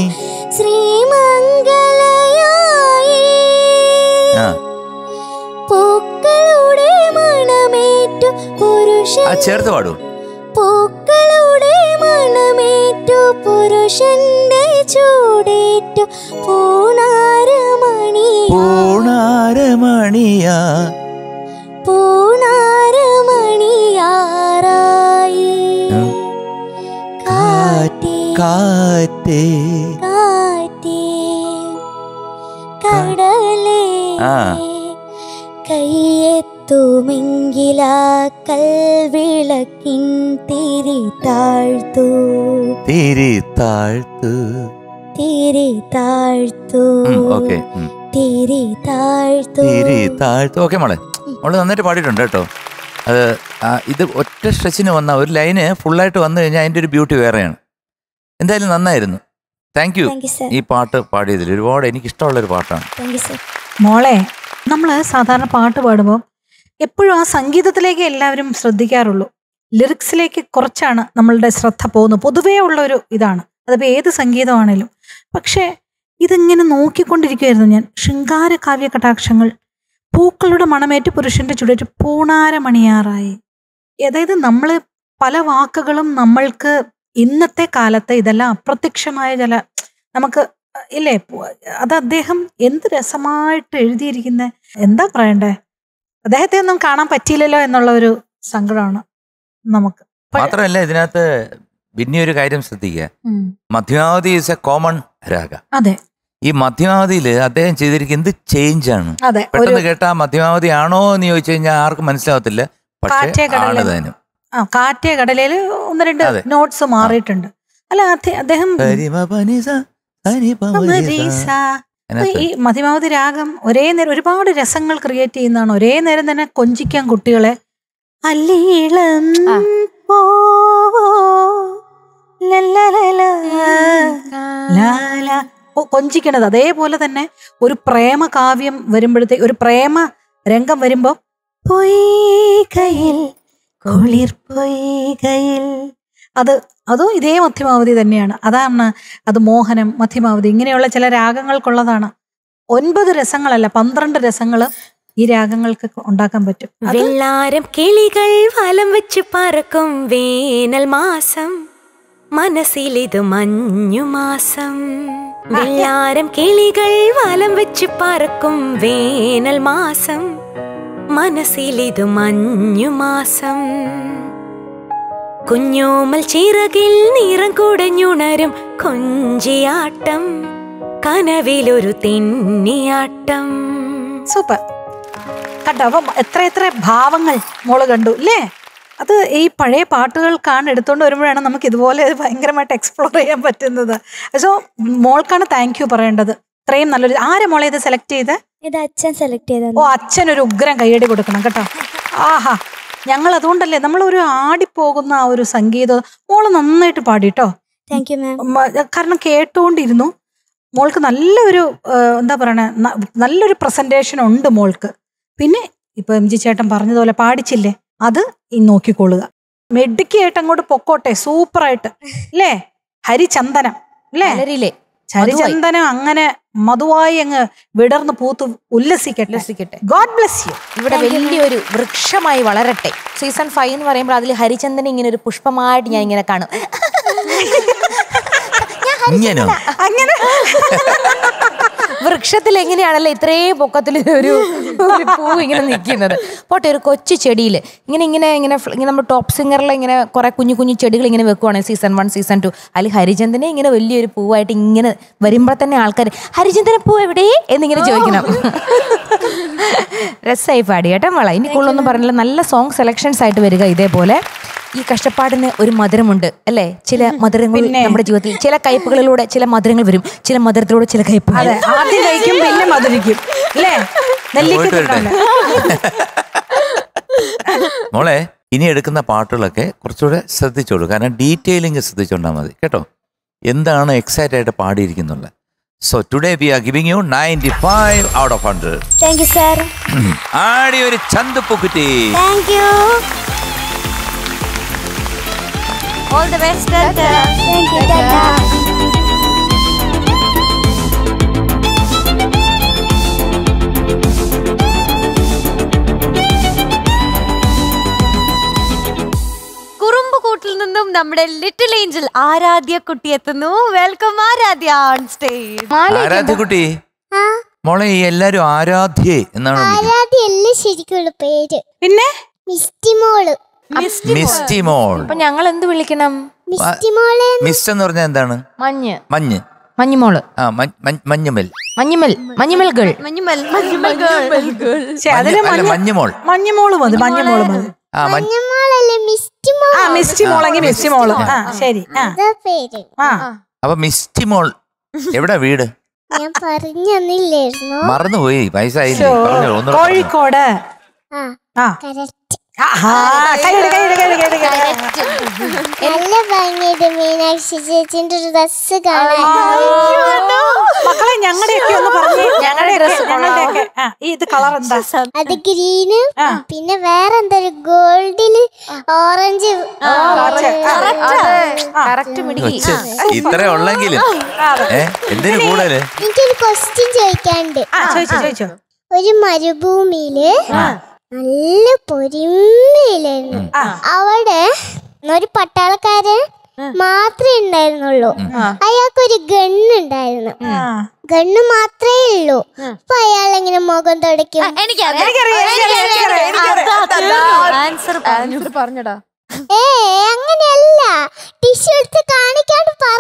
ശ്രീമംഗലയായി ആ പൂക്കളുടെ മണമേറ്റു പുരുഷൻ ആ ചേർത്ത് പാടൂ പൂക്കളുടെ മണമേറ്റു പുരുഷന്റെ ചൂടേറ്റു പൂണാരമണി പൂണാരമണിയാ പൂണാരമണിയാറായി ഉം. കാറ്റേ കാറ്റേ കാറ്റേ കടലേ ആ. കയ്യെത്തുമെങ്കിലാ കൽവിളക്കിൻ തിരി താഴ്ത്തു തിരി താഴ്ത്തു തിരി താഴ്ത്തു ഓക്കെ തിരി താഴ്ത്തു തിരി താഴ്ത്തു ഓക്കെ മോളെ മോള് നന്നായിട്ട് പാടിയിട്ടുണ്ട് കേട്ടോ അത് ആ, ഇത് ഒറ്റ സ്ട്രെച്ചിന് വന്ന ഒരു ലൈന് ഫുള്ളായിട്ട് വന്നു കഴിഞ്ഞാൽ അതിൻ്റെ ഒരു ബ്യൂട്ടി വേറെയാണ് എന്തായാലും നന്നായിരുന്നു thank you thank you sir ഈ പാട്ട് പാടിയതിൽ ഒരുപാട് എനിക്ക് ഇഷ്ടമുള്ളൊരു പാട്ടാണ് താങ്ക് യു സർ മോളെ നമ്മൾ സാധാരണ പാട്ട് പാടുമ്പോൾ എപ്പോഴും ആ സംഗീതത്തിലേക്ക് എല്ലാവരും ശ്രദ്ധിക്കാറുള്ളൂ ലിറിക്സിലേക്ക് കുറച്ചാണ് നമ്മളുടെ ശ്രദ്ധ പോകുന്നത് പൊതുവേ ഉള്ള ഒരു ഇതാണ് അതിപ്പോൾ ഏത് സംഗീതമാണേലും പക്ഷേ ഇതിങ്ങനെ നോക്കിക്കൊണ്ടിരിക്കുമായിരുന്നു ഞാൻ ശൃംഗാര കാവ്യ കടാക്ഷങ്ങൾ പൂക്കളുടെ മണമേറ്റ് പുരുഷന്റെ ചുടേറ്റ് പൂണാരമണിയാറായി അതായത് നമ്മൾ പല വാക്കുകളും നമ്മൾക്ക് ഇന്നത്തെ കാലത്ത് ഇതെല്ലാം അപ്രത്യക്ഷമായ ചില നമുക്ക് ഇല്ലേ പു- അത് അദ്ദേഹം എന്ത് രസമായിട്ട് എഴുതിയിരിക്കുന്ന എന്താ പറയണ്ടേ അദ്ദേഹത്തെ ഒന്നും കാണാൻ പറ്റിയില്ലല്ലോ എന്നുള്ള ഒരു സങ്കടമാണ് നമുക്ക് പ- മാത്രമല്ല ഇതിനകത്ത് പിന്നെ ഒരു കാര്യം ശ്രദ്ധിക്കുക ഉം. Madhyamavathi is a common raga അതെ ഈ മധ്യമാവധിയിൽ അദ്ദേഹം ചെയ്തിരിക്കുന്ന എന്ത് ചേഞ്ച് ആണ് അതെ ഒരു പെട്ടെന്ന് കേട്ടാ മധ്യമാവധി ആണോ എന്ന് ചോദിച്ചു കഴിഞ്ഞാൽ ആർക്കും മനസ്സിലാവത്തില്ല പക്ഷേ കാറ്റേ കടലേ. ആണ് താനും ആ കാറ്റേ കടലയില് ഒന്ന് രണ്ട് അതെ. നോട്ട്സ് മാറിയിട്ടുണ്ട് അല്ല അതെ- അദ്ദേഹം പരിമപനിസ, പരിമപനിസ. അമരീസ. അതിനകത്ത് ഈ മതിമാവതി രാഗം ഒരേ നേരം ഒരുപാട് രസങ്ങൾ ക്രിയേറ്റ് ചെയ്യുന്നതാണ് ഒരേ നേരം തന്നെ കൊഞ്ചിക്കാൻ കുട്ടികളെ അല്ലീളം ആ. പോവോ ലല്ലലല ലാല കൊ- കൊഞ്ചിക്കണത് അതേപോലെ തന്നെ ഒരു പ്രേമ കാവ്യം വരുമ്പോഴത്തേക്ക് ഒരു പ്രേമ രംഗം വരുമ്പോ പൊയ്കയിൽ കുളിർ പൊയ്കയിൽ അത് അതും ഇതേ മധ്യമാവധി തന്നെയാണ് അതാണ് അത് മോഹനം മധ്യമാവധി ഇങ്ങനെയുള്ള ചില രാഗങ്ങൾക്കുള്ളതാണ് ഒൻപത് രസങ്ങളല്ല പന്ത്രണ്ട് രസങ്ങള് ഈ രാഗങ്ങൾക്ക് ഉണ്ടാക്കാൻ പറ്റും അത് വെള്ളാരം കിളികൾ വലം വെച്ച് പറക്കും വേനൽ മാസം മനസ്സിലിത് മഞ്ഞു മാസം വെള്ളാരം കിളികൾ വലം വെച്ച് പറക്കും വേനൽ മാസം മനസ്സിലിത് മഞ്ഞു മാസം കുഞ്ഞോമൽ ചിറകിൽ നിറം കുടഞ്ഞുണരും കൊഞ്ചിയാട്ടം കനവിലൊരു തെന്നിയാട്ടം സൂപ്പർ കണ്ടോ അപ്പം എത്ര എത്ര ഭാവങ്ങൾ മോള് കണ്ടു അല്ലേ അത് ഈ പഴയ പാട്ടുകൾക്കാണ് എടുത്തുകൊണ്ട് വരുമ്പോഴാണ് നമുക്ക് ഇതുപോലെ ഇത് ഭയങ്കരമായിട്ട് എക്സ്പ്ലോർ ചെയ്യാൻ പറ്റുന്നത് സോ മോൾക്കാണ് താങ്ക് യു പറയേണ്ടത് ഇത്രയും നല്ലൊരു ആരെ മോളെ ഇത് സെലക്ട് ചെയ്ത് ഇത് അച്ഛൻ സെലക്ട് ചെയ്തത് ഓ അച്ഛൻ ഒരു ഉഗ്രം കൈയടി കൊടുക്കണം കേട്ടോ ആഹാ ഞങ്ങൾ അതുകൊണ്ടല്ലേ നമ്മൾ ഒരു ആടിപ്പോകുന്ന ആ ഒരു സംഗീതം മോള് നന്നായിട്ട് പാടിട്ടോ താങ്ക് യു മാം മ- കാരണം കേട്ടുകൊണ്ടിരുന്നു മോൾക്ക് നല്ലൊരു ആ, എന്താ പറയണേ ന- നല്ലൊരു പ്രസന്റേഷൻ ഉണ്ട് മോൾക്ക് പിന്നെ ഇപ്പൊ എം ജി ചേട്ടൻ പറഞ്ഞതുപോലെ പാടിച്ചില്ലേ അത് ഈ നോക്കിക്കൊള്ളുക മെടുക്കിയായിട്ട് അങ്ങോട്ട് പൊക്കോട്ടെ സൂപ്പറായിട്ട് അല്ലേ ഹരിചന്ദനം അല്ലേ മലരിലെ ഹരിചന്ദനം അങ്ങനെ മധുവായി അങ്ങ് വിടർന്ന് പൂത്ത് ഉല്ലസിക്കട്ടെ ഉല്ലസിക്കട്ടെ. ഗോഡ് ബ്ലെസ് യു ഇവിടെ വലിയൊരു വൃക്ഷമായി വളരട്ടെ സീസൺ ഫൈവ് എന്ന് പറയുമ്പോൾ അതിൽ ഹരിചന്ദൻ ഇങ്ങനെ ഒരു പുഷ്പമായിട്ട് ഞാൻ ഇങ്ങനെ കാണും ഇങ്ങനോ അങ്ങനെ വൃക്ഷത്തിൽ എങ്ങനെയാണല്ലോ ഇത്രയും പൊക്കത്തിൽ ഒരു ഒരു പൂ ഇങ്ങനെ നിൽക്കുന്നത് പോട്ടെ ഒരു കൊച്ചു ചെടിയിൽ ഇങ്ങനെ ഇങ്ങനെ ഇങ്ങനെ ഫ്ല- ഇങ്ങനെ നമ്മൾ ടോപ്പ് സിംഗറിൽ ഇങ്ങനെ കുറെ കുഞ്ഞു കുഞ്ഞു ചെടികൾ ഇങ്ങനെ വെക്കുവാണെങ്കിൽ സീസൺ വൺ സീസൺ ടു അതിൽ ഹരിചന്ദനെ ഇങ്ങനെ വലിയൊരു പൂവായിട്ട് ഇങ്ങനെ വരുമ്പോൾ തന്നെ ആൾക്കാർ ഹരിചന്ദന പൂ എവിടെ എന്നിങ്ങനെ ചോദിക്കണം രസമായി പാടി കേട്ടോ മോളെ ഇനി കൂടുതലൊന്നും പറഞ്ഞില്ല നല്ല സോങ് സെലക്ഷൻസ് ആയിട്ട് വരിക ഇതേപോലെ ഈ കഷ്ടപ്പാടിന് ഒരു മധുരമുണ്ട് അല്ലേ ചില മധുരങ്ങൾ നമ്മുടെ ജീവിതത്തിൽ ചില കയ്പുകളിലൂടെ ചില മധുരങ്ങൾ വരും ചില മധുരത്തിലൂടെ ചില കയ്പുകൾ അതെ ആദ്യം കഴിക്കും പിന്നെ മധുരിക്കും അല്ലേ നെല്ലിക്ക പോയിട്ട് വരട്ടെ. തിന്നോലെ. മോളെ ഇനി എടുക്കുന്ന പാട്ടുകളൊക്കെ കുറച്ചുകൂടെ ശ്രദ്ധിച്ചോളൂ കാരണം ഡീറ്റെയിലിംഗ് ശ്രദ്ധിച്ചോണ്ടാൽ മതി കേട്ടോ എന്താണ് എക്സൈറ്റ് ആയിട്ട് പാടിയിരിക്കുന്നുള്ളത് so today we are giving you ninety five out of hundred thank you sir ആടി ഒരു ചന്തുപ്പുക്കുറ്റി thank you all the best thank you ടാറ്റാ കുറുമ്പ് കൂട്ടിൽ നിന്നും നമ്മുടെ ലിറ്റിൽ ഏഞ്ചൽ ആരാധ്യ കുട്ടി എത്തുന്നു വെൽക്കം ആരാധ്യ ഓൺ സ്റ്റേജ് ആരാധ്യക്കുട്ടി മോളെ ഈ എല്ലാരും ആരാധ്യേ എന്നാണ് വിളിക്കുന്നത് ആരാധ്യല്ല ശരിക്കുള്ള പേര് പിന്നെ മിസ്റ്റി മോള് മിസ്റ്റി മോൾ അപ്പൊ ഞങ്ങൾ എന്ത് വിളിക്കണം മിസ്റ്റി മോളെ മിസ്റ്റ് എന്ന് പറഞ്ഞാൽ എന്താണ് മഞ്ഞ് മഞ്ഞ് മഞ്ഞുമോള് ആ മഞ്ഞ്- മഞ്ഞ്- മഞ്ഞുമൽ മഞ്ഞുമൽ മഞ്ഞുമൽ ഗേൾ മഞ്ഞുമൽ മഞ്ഞുമൽ girl. ശ്ശെ, അതില് മഞ്ഞ്- അല്ല മഞ്ഞ മഞ്ഞുമോൾ മഞ്ഞമോള് മതി മഞ്ഞമോള് മതി ആ മഞ്ഞ് മോളല്ലേ മിസ്റ്റി മോൾ ആ മിസ്റ്റി മോളെങ്കിൽ മിസ്റ്റി മോള് ആ ശരി ആ അതാ പേര് ആ അപ്പൊ മിസ്റ്റി മോൾ എവിടെ വീട് ഞാൻ പറഞ്ഞില്ലായിരുന്നു മറന്നുപോയി വയസ്സായില്ലേ ശോ, പറഞ്ഞോ, ഒന്നുകൂടെ പറഞ്ഞോ. കോഴിക്കോട് ആ ആ കറക്റ്റ് ആഹാ, കൈയ്യടി, കൈയ്യടി, കൈയ്യടി, കൈയ്യടി, കൈയ്യടി. നല്ല ഭംഗിയുണ്ട് മീനാക്ഷി ചേച്ചിന്റെ ഒരു ഡ്രസ് കാണാൻ മക്കളെ ഞങ്ങളുടെയൊക്കെ ഒന്ന് പറഞ്ഞേ ഞങ്ങളുടെയൊക്കെ ഞങ്ങളുടെയൊക്കെ ആ ഈ ഇത് കളർ എന്താ അത് ഗ്രീന് ആ. പിന്നെ വേറെ എന്താ ഒരു ഗോൾഡില് ഓറഞ്ച് കറക്റ്റ് മിടുക്കി കൊച്ച് ഇത്ര ഉള്ളെങ്കിലും ഏ എന്തിനു കൂടുതല് എനിക്കൊരു ക്വസ്റ്റ്യൻ ചോദിക്കാനുണ്ട് ആ ചോദിച്ചോ ചോദിച്ചോ ഒരു മരുഭൂമിയില് നല്ല പൊരിമയിലായിരുന്നു അവിടെ ഒരു പട്ടാളക്കാരൻ മാത്രമേ ഉണ്ടായിരുന്നുള്ളൂ അയാൾക്കൊരു ഗണ്ണ് ആ ഗണ്ണ് മാത്രമേ ഉള്ളൂ അപ്പൊ അയാൾ എങ്ങനെ മുഖം തുടയ്ക്കും എനിക്കറിയാം ആൻസർ ആൻസർ പറഞ്ഞടാ ഏ അങ്ങനെയല്ല ടിഷ്യൂ എടുത്ത് കാണിക്കാണ്ട് പറ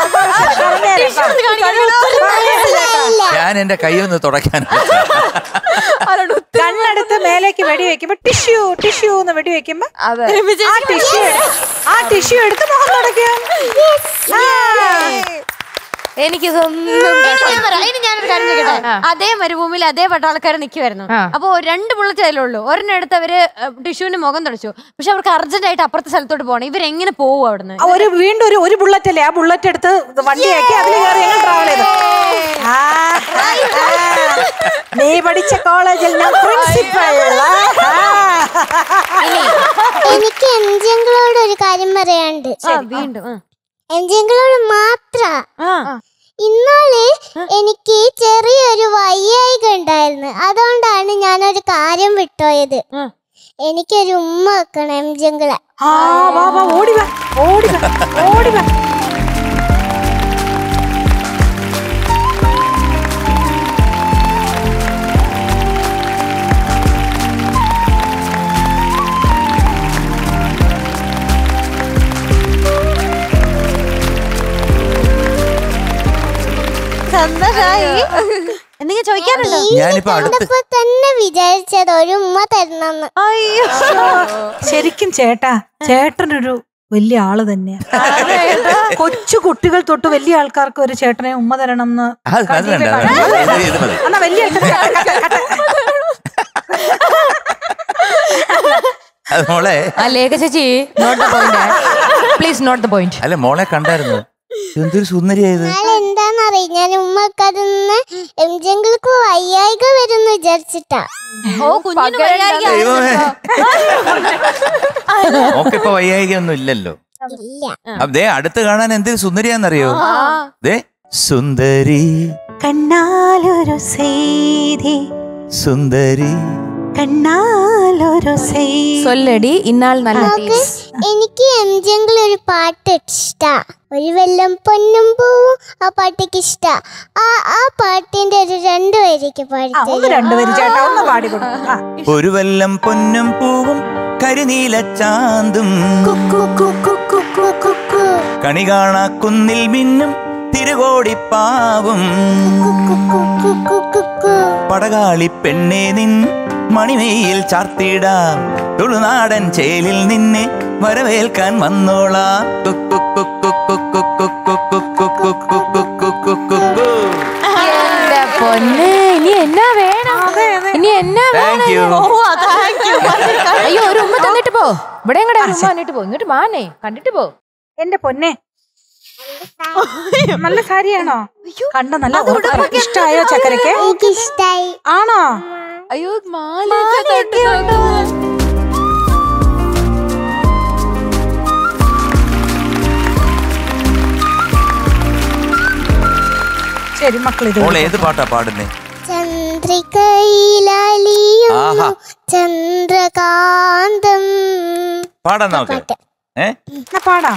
മനസ്സിലായില്ല. ഞാൻ എന്റെ കൈ ഒന്ന് തുടയ്ക്കാൻ കണ്ണെടുത്ത് മേലേക്ക് വെടി വെക്കുമ്പോ ടിഷ്യൂ ടിഷ്യൂ എന്ന് വെടി വെക്കുമ്പോ അതെ ആ ടിഷ്യൂ ആ ടിഷ്യൂ എടുത്ത് മുഖം തുടയ്ക്കും എനിക്കിതൊന്നും ഇനി ഞാൻ പറയാം. ഇനി ഞാനൊരു കാര്യം ചോദിക്കട്ടെ അതേ മരുഭൂമിയിൽ അതേ പട്ടാളക്കാർ നിൽക്കുമായിരുന്നു അപ്പൊ രണ്ട് ബുള്ളറ്റ് അതിലുള്ളൂ ഒരെണ്ണം എടുത്ത് അവര് ടിഷ്യൂവിന് മുഖം തുടച്ചു പക്ഷെ അവർക്ക് അർജന്റ് ആയിട്ട് അപ്പുറത്തെ സ്ഥലത്തോട്ട് പോകണം ഇവരെങ്ങനെ പോവും അവിടുന്ന് ആ, ഒരു വീണ്ടും ഒരു ഒരു ബുള്ളറ്റ് അല്ലേ ആ ബുള്ളറ്റ് എടുത്ത് വണ്ടിയാക്കി അതിൽ കയറി ഞങ്ങൾ ട്രാവൽ ചെയ്തു ആ, ആ, ആ. നീ പഠിച്ച കോളേജിൽ ഞാൻ പ്രിൻസിപ്പൽ എനിക്ക് എംജിങ്ങളോട് ഒരു കാര്യം പറയാനുണ്ട് ആ, വീണ്ടും ആ. എംജിങ്ങളോട് മാത്ര ആ ഇന്നാള് എനിക്ക് ചെറിയൊരു വയ്യായിക ഉണ്ടായിരുന്നു അതുകൊണ്ടാണ് ഞാനൊരു കാര്യം വിട്ടോയത് ആ. എനിക്കൊരു ഉമ്മ വെക്കണം എംജിങ്ങളെ ആ വാ വാ ഓടി വാ ഓടി വാ ഓടി വാ സന്തോഷായി എന്തെങ്കിലും ചോദിക്കാനുണ്ടോ ഞാനിപ്പോ അടുത്ത് കണ്ടപ്പോ തന്നെ വിചാരിച്ചത് ഒരു ഉമ്മ തരണമെന്ന് അയ്യോ ശരിക്കും ചേട്ടാ ചേട്ടനൊരു വലിയ ആള് തന്നെയാ കൊച്ചു കുട്ടികൾ തൊട്ട് വലിയ ആൾക്കാർക്ക് ഒരു ചേട്ടനെ ഉമ്മ തരണം എന്ന് അത് അത് വേണ്ട, അത് വേണ്ട. ഇത് ഇത് മതി. എന്നാ വലിയ ആൾക്കാര് കട്ട, കട്ട, കട്ട. അത് മോളെ ആ ലേഖ ചേച്ചി note the point please note the point അല്ല മോളെ കണ്ടായിരുന്നു എന്തൊരു സുന്ദരിയായത് നാളെ എന്താന്നറിയ ഞാൻ ഉമ്മ വെക്കാതെന്ന് എംജിങ്ങൾക്ക് വയ്യായിക വരുമെന്ന് വിചാരിച്ചിട്ടാ ഓ കുഞ്ഞിന് വയ്യായ്ക ദൈവമേ മോക്കിപ്പോ വയ്യായികയൊന്നും ഇല്ലല്ലോ ഇല്ല അപ്പൊ ദേ അടുത്ത് കാണാൻ എന്തൊരു സുന്ദരിയാന്നറിയോ ദേ സുന്ദരി കണ്ണാലൊരു ചെയ്തി സുന്ദരി കണ്ണാലൊരു ചെയ്തി സൊല്ലടി ഇന്നാൾ നല്ല നമുക്ക് എനിക്ക് എംജിങ്കിൽ ഒരു പാട്ട് ഇഷ്ടാ ഒരു വെല്ലം പൊന്നും പൂവും ആ പാട്ടിക്ക് ഇഷ്ടാ ആ ആ പാട്ടിന്റെ ഒരു രണ്ടു പേരേക്ക് ആ ഒന്ന് പാടിത്തരും രണ്ടുപേരും ചേട്ടാ ഒന്ന് പാടി കൊടുക്കും ആ. ഒരു വല്ലം പൊന്നും പൂവും കരിനീല ചാന്തും കണി കാണാ കുന്നിൽ മിന്നും തിരുകോടിപ്പാവും പടകാളി പെണ്ണെ നിൻ മണിമേയിൽ ചാർത്തിടാം തുളുനാടൻ ചേലിൽ നിന്നെ വരവേൽക്കാൻ വന്നോളാം കുക്കു കുക്കു കുക്കു കുക്കു കുക്കു കുക്കു കുക്കു കുക്കു കുക്കു. എന്റെ പൊന്നെ ഇനി എന്നാ വേണം ഇനി എന്നാ Thank you. അയ്യോ ഒരു ഉമ്മ തന്നിട്ട് പോ ഇവിടെ കൂടെ ഒരു ഉമ്മ തന്നിട്ട് പോ ഇങ്ങോട്ട് മാനേ കണ്ടിട്ട് പോ എന്റെ പൊന്നെ നല്ല സാരിയാണോ കണ്ട നല്ല ഉറപ്പ്. ഇഷ്ടായോ ചക്കരക്ക് എനിക്ക് ഇഷ്ടായി ആണോ അയ്യോ മാലയൊക്കെ തൊട്ട് നോക്ക്. ശരി മക്കൾ ഇത് മോൾ ഏത് പാട്ടാ പാടുന്നേ ചന്ദ്രികയിലലിയുന്നു ആഹാ. ചന്ദ്രകാന്തം പാടാൻ നോക്ക് പാട്ട് ഏ എന്നാ പാടാം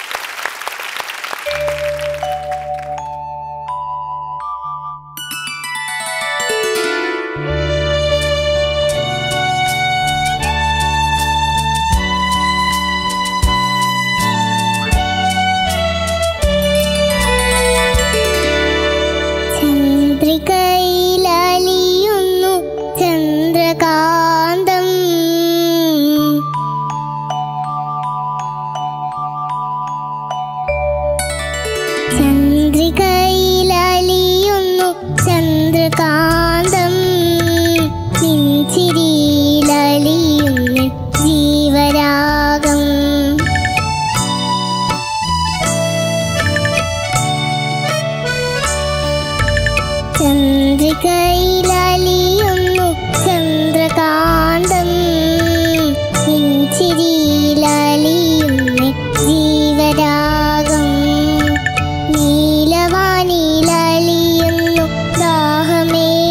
ചന്ദ്രികയിലലിയുന്നു ചന്ദ്രകാന്തം ചന്ദ്രികയിലലിയുന്നു ചന്ദ്രകാന്തം ചിരിയിലലിയുന്നു ജീവരാഗം ചന്ദ്രികയിലലിയുന്നു ചന്ദ്രകാന്തം ചിരിയിലലിയുന്നു ജീവരാഗം നീലവാനിലലിയുന്നു ദാഹമേ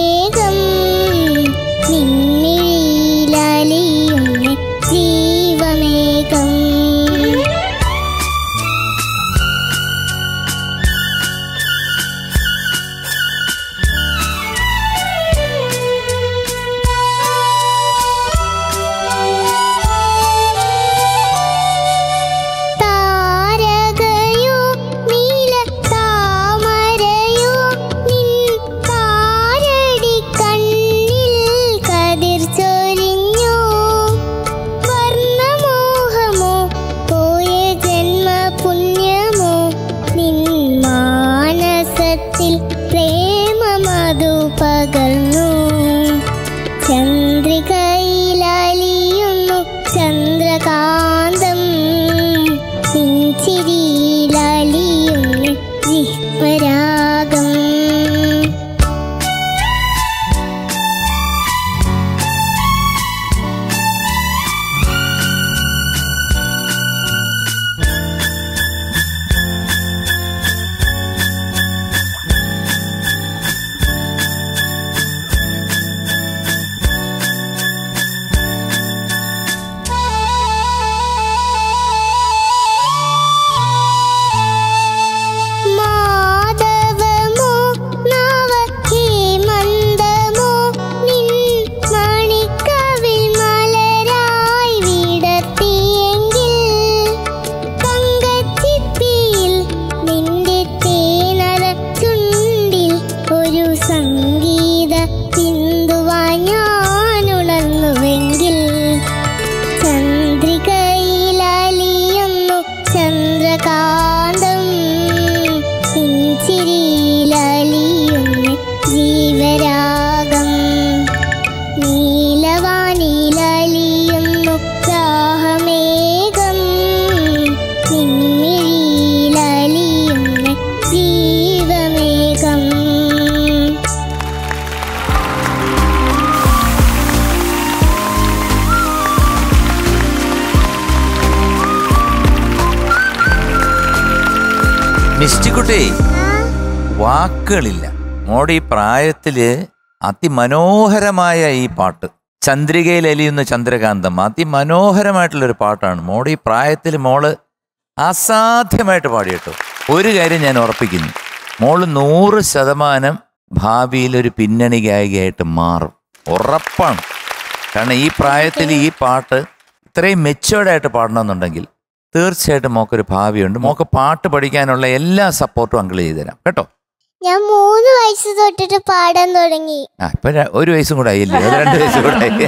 മിസ്റ്റിക്കുട്ടി വാക്കുകളില്ല മോടെ ഈ പ്രായത്തില് അതിമനോഹരമായ ഈ പാട്ട് ചന്ദ്രികയിൽ അലിയുന്ന ചന്ദ്രകാന്തം അതിമനോഹരമായിട്ടുള്ളൊരു പാട്ടാണ് മോടെ ഈ പ്രായത്തിൽ മോള് അസാധ്യമായിട്ട് പാടിയിട്ടോ ഒരു കാര്യം ഞാൻ ഉറപ്പിക്കുന്നു മോള് നൂറ് ശതമാനം ഭാവിയിൽ ഒരു പിന്നണി ഗായികയായിട്ട് മാറും ഉറപ്പാണ് കാരണം ഈ പ്രായത്തിൽ ഈ പാട്ട് ഇത്രയും മെച്ചുവേർഡായിട്ട് പാടണമെന്നുണ്ടെങ്കിൽ തീർച്ചയായിട്ടും മോക്കൊരു ഭാവിയുണ്ട് മോക്ക് പാട്ട് പഠിക്കാനുള്ള എല്ലാ സപ്പോർട്ടും അങ്കിൾ ചെയ്തുതരാം കേട്ടോ ഞാൻ മൂന്ന് വയസ്സ് തൊട്ടിട്ട് പാടാൻ തുടങ്ങി ആ ഇപ്പൊ ര- ഒരു വയസ്സും കൂടെ ആയില്ലേ അത് രണ്ട് വയസ്സും കൂടെ ആയി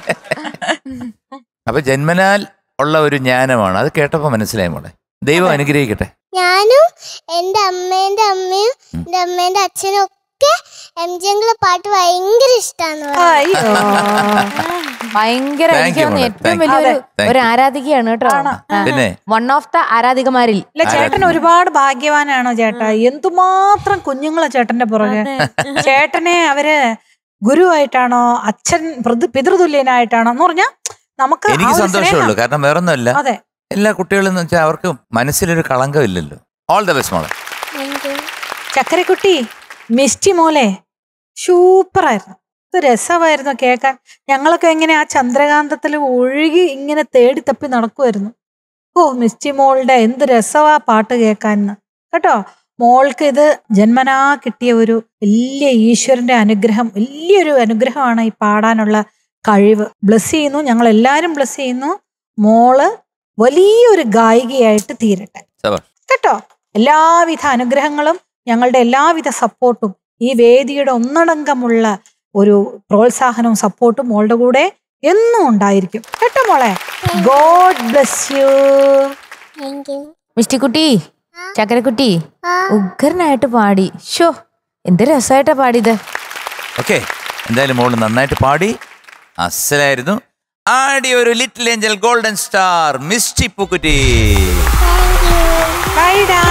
അപ്പൊ ജന്മനാൽ ഉള്ള ഒരു ജ്ഞാനമാണ് അത് കേട്ടപ്പോ മനസ്സിലായി മോളെ ദൈവം അനുഗ്രഹിക്കട്ടെ ഞാനും എൻ്റെ അമ്മേൻ്റെ അമ്മയും എൻ്റെ അമ്മേൻ്റെ അച്ഛനും ഒക്കെ എം ജി അങ്കിളെ പാട്ട് ഭയങ്കര ഇഷ്ടമാണ് അയ്യോ ഭയങ്കര Thank എനിക്ക് you, തോന്നുന്നു മോളെ. ഏറ്റവും Thank you. വലിയൊരു Thank ഒരു you. ആരാധികയാണ് കേട്ടോ പിന്നെ വൺ ഓഫ് ദ ആരാധികമാരിൽ ഇല്ല ചേട്ടൻ ഒരുപാട് ഭാഗ്യവാനാണോ ചേട്ടാ എന്തുമാത്രം കുഞ്ഞുങ്ങളാ ചേട്ടന്റെ പുറകെ ചേട്ടനെ അവര് ഗുരുവായിട്ടാണോ അച്ഛൻ പ്രതി- പിതൃതുല്യനായിട്ടാണോ എന്ന് പറഞ്ഞാ നമുക്ക് ആ എനിക്ക് ഒരു സന്തോഷമുള്ളൂ സ്നേഹം. കാരണം വേറൊന്നുമല്ല അതെ എല്ലാ കുട്ടികളും എന്ന് വെച്ചാൽ അവർക്ക് മനസ്സിലൊരു കളങ്കമില്ലല്ലോ ഓൾ ദ ബെസ്റ്റ് മോളെ ചക്കരക്കുട്ടി മിസ്റ്റി മോലെ സൂപ്പറായിരുന്നു ഇത് രസമായിരുന്നു കേൾക്കാൻ ഞങ്ങളൊക്കെ എങ്ങനെ ആ ചന്ദ്രകാന്തത്തിൽ ഒഴുകി ഇങ്ങനെ തേടി തപ്പി നടക്കുമായിരുന്നു ഓ മിസ്റ്റി മോളുടെ എന്ത് രസമാ പാട്ട് കേൾക്കാൻ കേട്ടോ മോൾക്ക് ഇത് ജന്മനാ കിട്ടിയ ഒരു വലിയ ഈശ്വരന്റെ അനുഗ്രഹം വലിയൊരു അനുഗ്രഹമാണ് ഈ പാടാനുള്ള കഴിവ് ബ്ലസ് ചെയ്യുന്നു ഞങ്ങൾ എല്ലാവരും ബ്ലസ് ചെയ്യുന്നു മോള് വലിയൊരു ഗായികയായിട്ട് തീരട്ടെ ശബാഷ്. കേട്ടോ എല്ലാവിധ അനുഗ്രഹങ്ങളും ഞങ്ങളുടെ എല്ലാവിധ സപ്പോർട്ടും ഈ വേദിയുടെ ഒന്നടങ്കമുള്ള ഒരു പ്രോത്സാഹനവും സപ്പോർട്ടും മോളുടെ കൂടെ എന്നും ഉണ്ടായിരിക്കും കേട്ടോ മോളെ God bless you thank you മിസ്റ്റിക്കുട്ടി ആ. ചക്കരക്കുട്ടി ആ ഉഗ്രനായിട്ട് പാടി ഷോ എന്ത് രസമായിട്ടാ പാടിയത് ഓക്കെ എന്തായാലും മോള് നന്നായിട്ട് പാടി അസലായിരുന്നു ആടി ഒരു little angel golden star Misty പൂക്കുറ്റി ബൈഡാ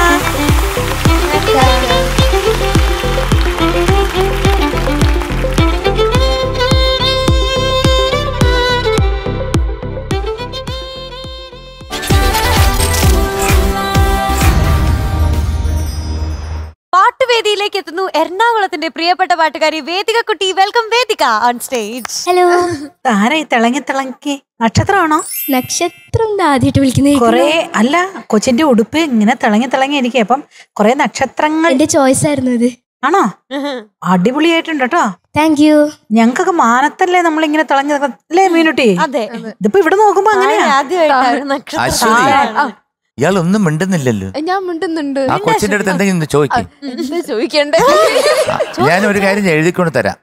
പാട്ടുവേദിയിലേക്ക് എത്തുന്നു എറണാകുളത്തിന്റെ പ്രിയപ്പെട്ട പാട്ടുകാരി വേദിക കുട്ടി welcome Vedika on stage hello താര ഈ തിളങ്ങി തിളങ്ങി നക്ഷത്രമാണോ നക്ഷത്രം ആദ്യമായിട്ട് വിളിക്കുന്നത് കൊറേ അല്ല കൊച്ചിന്റെ ഉടുപ്പ് ഇങ്ങനെ തിളങ്ങി തിളങ്ങി ഇരിക്കുക അപ്പം കൊറേ നക്ഷത്രങ്ങൾ എന്റെ ചോയ്സ് ആയിരുന്നു ഇത് ആണോ അടിപൊളിയായിട്ടുണ്ട് കേട്ടോ താങ്ക് യു ഞങ്ങൾക്കൊക്കെ മാനത്തല്ലേ നമ്മളിങ്ങനെ തിളങ്ങി നിൽക്കുന്ന- അല്ലേ മീനുട്ടി അതെ ഇതിപ്പോ ഇവിടെ നോക്കുമ്പോ അങ്ങനെയാ ആദ്യമായിട്ടാണ് നക്ഷത്രം അശ്വതി ആ. ഇയാളൊന്നും മിണ്ടുന്നില്ലല്ലോ ഞാൻ മിണ്ടുന്നുണ്ട് ആ കൊച്ചിന്റെ അടുത്ത് എന്തെങ്കിലും ചോദിക്കും എന്താ ചോദിക്കണ്ടേ ഞാൻ ഒരു കാര്യം ഞാൻ എഴുതിക്കൊണ്ട് തരാം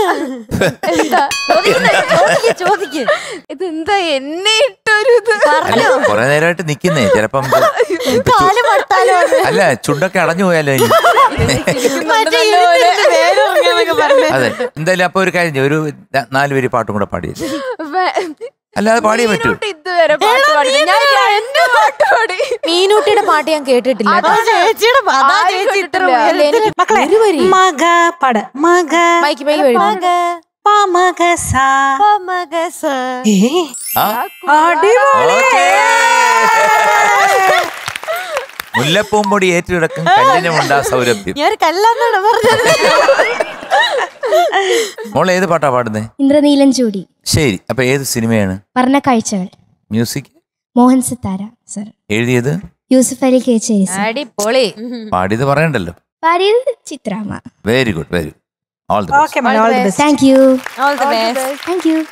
ചോദിക്ക്, ചോദിക്ക് ഇത് എന്താ എന്നെ ഇട്ടൊരു ഇത് അല്ല കുറെ നേരമായിട്ട് നിക്കുന്നേ ചിലപ്പം ഇത് കാല് പട്ടാലോ അല്ല ചുണ്ടൊക്കെ അടഞ്ഞു പോയാലോ ഇനി. മറ്റേ ഇരുന്നിരുന്ന് വേറെ ഇറങ്ങിയെന്നൊക്കെ പറഞ്ഞ്. അതെ എന്തായാലും അപ്പൊ ഒരു കാര്യം ചെയ്യ്, ഒരു ന- നാല് പേര് പാട്ടും കൂടെ പാടി വേ- അല്ലാതെ പാടിയേ പറ്റൂ മീനൂട്ടി ഇതുവരെ പാട്ട് പാടില്ല ഞാൻ രണ്ട് പാട്ട് പാടി മീനൂട്ടിയുടെ പാട്ട് ഞാൻ കേട്ടിട്ടില്ല അതാ ചേച്ചിയുടെ പ- അതാ ആരും ചേച്ചി ഇത്ര കേട്ടിട്ടില്ല. ഉയരത്തിൽ മക്കളെ ഒരു വരി. മക പട മക മൈക്ക് മൈക്ക് വഴി മക, പ മക സ പ മക സ. ഏ ആ അടിപൊളി ഓക്കേ. മുല്ലപ്പൂമ്പൊടി ഏറ്റുകിടക്കും കല്ലിനുമുണ്ടാ സൗരഭ്യം ഞാൻ ഒരു കല്ലാന്നാണ് പറഞ്ഞത് മോൾ ഏത് പാട്ടാ പാടുന്നേ ഇന്ദ്രനീലൻ ചൂടി ശരി അപ്പൊ ഏത് സിനിമയാണ് പറഞ്ഞ കാഴ്ചകൾ മ്യൂസിക് മോഹൻ സിത്താര സർ എഴുതിയത് യൂസുഫ് അലി കേച്ചേരി സർ അടിപൊളി പാടിയത് പറയണ്ടല്ലോ പാടിയത് ചിത്രാമ്മ very good very all the okay മോളെ all the best thank you all the best thank you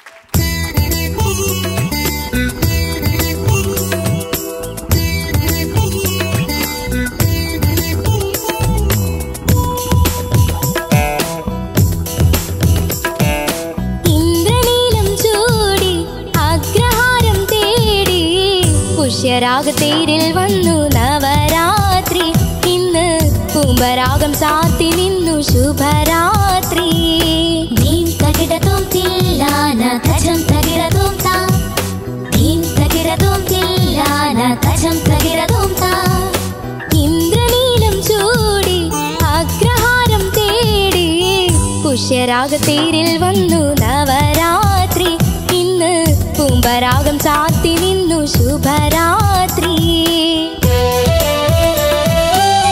ഇന്ദ്രനീലം ചൂടി അഗ്രഹാരം തേടി പുഷ്യരാഗത്തേരിൽ വന്നു നവരാത്രി ഇന്ന് കുംഭരാഗം സാത്തി നിന്നു ശുഭരാത്രി നീം തകിടതും തില്ലാന തജം തകിടതും താ നീം തകിടതും തില്ലാന തജം തകിടതും താ ഇന്ദ്രനീലം ചൂടി അഗ്രഹാരം തേടി പുഷ്യരാഗത്തേരിൽ വന്നു നവരാത്രി ഇന്ന് കുംഭരാഗം സാത്തി നിന്നു ശുഭരാത്രി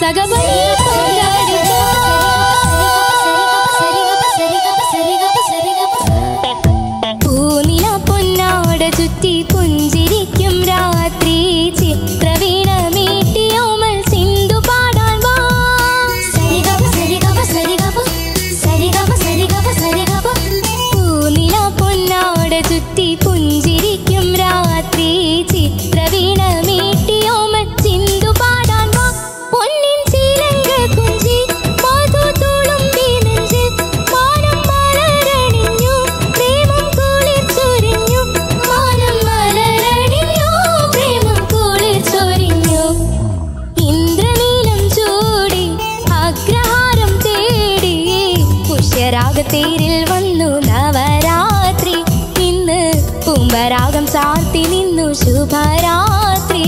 സഗമരി പദാരി പൂനില പൊന്നാട ചുറ്റി പുഞ്ചിരിക്കും രാത്രി ചിത്രവീണ മീട്ടിയോമൽ സിന്ധു പാടാൻ വാ സരിഗപ സരിഗപ സരിഗപ സരിഗപ സരിഗപ സരിഗപ പൂനില പൊന്നാട ചുറ്റി പുഞ്ചിരിക്കും രാത്രി ചിത്രവീണ മീട്ടിയോമൽ സിന്ധു പാടാൻ വാ പൊന്നിൻ ചീലങ്ക കുഞ്ചി മധു തുളുമ്പി നെഞ്ചിൽ മാനം മലരണിഞ്ഞു പ്രേമം കുളിർ ചൊരിഞ്ഞു മാനം മലരണിഞ്ഞു പ്രേമം കുളിർ ചൊരിഞ്ഞു ഇന്ദ്രനീലം ചൂടി അഗ്രഹാരം തേടി പുഷ്യരാഗത്തേരിൽ വന്നു നവരാത്രി ഇന്ന് കുംഭരാഗം ചാർത്തി നിന്നു ശുഭരാത്രി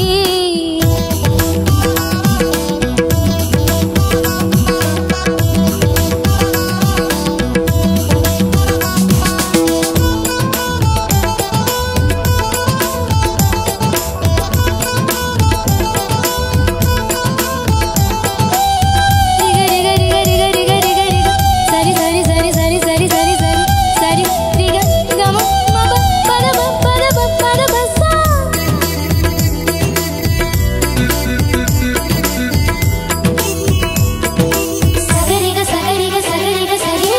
സരി സരി സരി സരി സരി സരി സരി സരി രിഗ ഗമ മപ പദ പ പദ പ പദ പ സ സഗരിഗ സഗരിഗ സഗരിഗ സഗരിഗ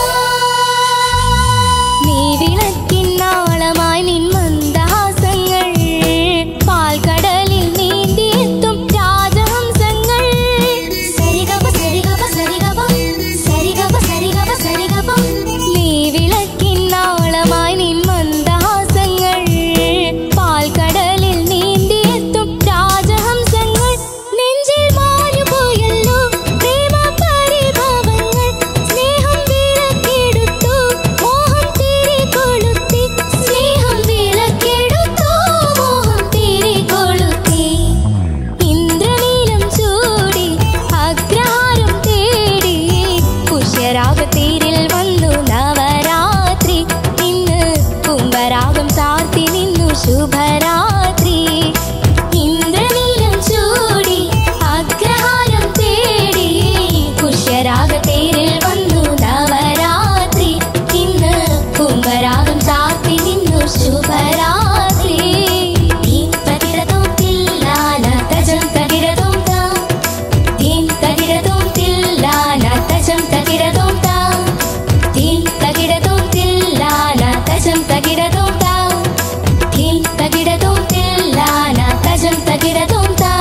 നീ വിളക്കിന്നാളമായി നിൻ മന്ദഹാസങ്ങൾ പാൽക്കടലിൽ നീന്തിയെത്തും രാജഹംസങ്ങൾ സരിഗപ സരിഗപ സരിഗപ സരിഗപ സരിഗപ സരിഗപ നീ വിളക്കിന്നാളമായി നിൻ മന്ദഹാസങ്ങൾ പാൽക്കടലിൽ നീന്തിയെത്തും രാജഹംസങ്ങൾ നെഞ്ചിൽ മാഞ്ഞു പോയല്ലോ പ്രേമ പരിഭവങ്ങൾ സ്നേഹം വിലക്കെടുത്തു മോഹം തിരി കൊളുത്തി സ്നേഹം വിലക്കെടുത്തു മോഹം തിരി കൊളുത്തി ഇന്ദ്രനീലം ചൂടി അഗ്രഹാരം തേടി പുഷ്യരാഗത്തേരിൽ വന്നു നവരാത്രി ഇന്ന് കുംഭരാഗം ചാർത്തി നിന്നു ശുഭരാത്രി ഇന്ദ്രനീലം ചൂടി അഗ്രഹാരം തേടി പുഷ്യരാഗത്തേരിൽ വന്നു നവരാത്രി ഇന്ന് കുംഭരാഗം ചാർത്തി നിന്നു ശുഭരാത്രി തീം തകിടതും തില്ലാന തജം തകിടതും താ തീം തകിടതും തില്ലാന തജം തകിടതും താ തീം തകിടതും തില്ലാന തജം തകിടതും താ തീം തകിടതും തില്ലാന തജം തകിടതും താ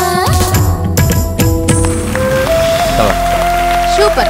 സൂപ്പർ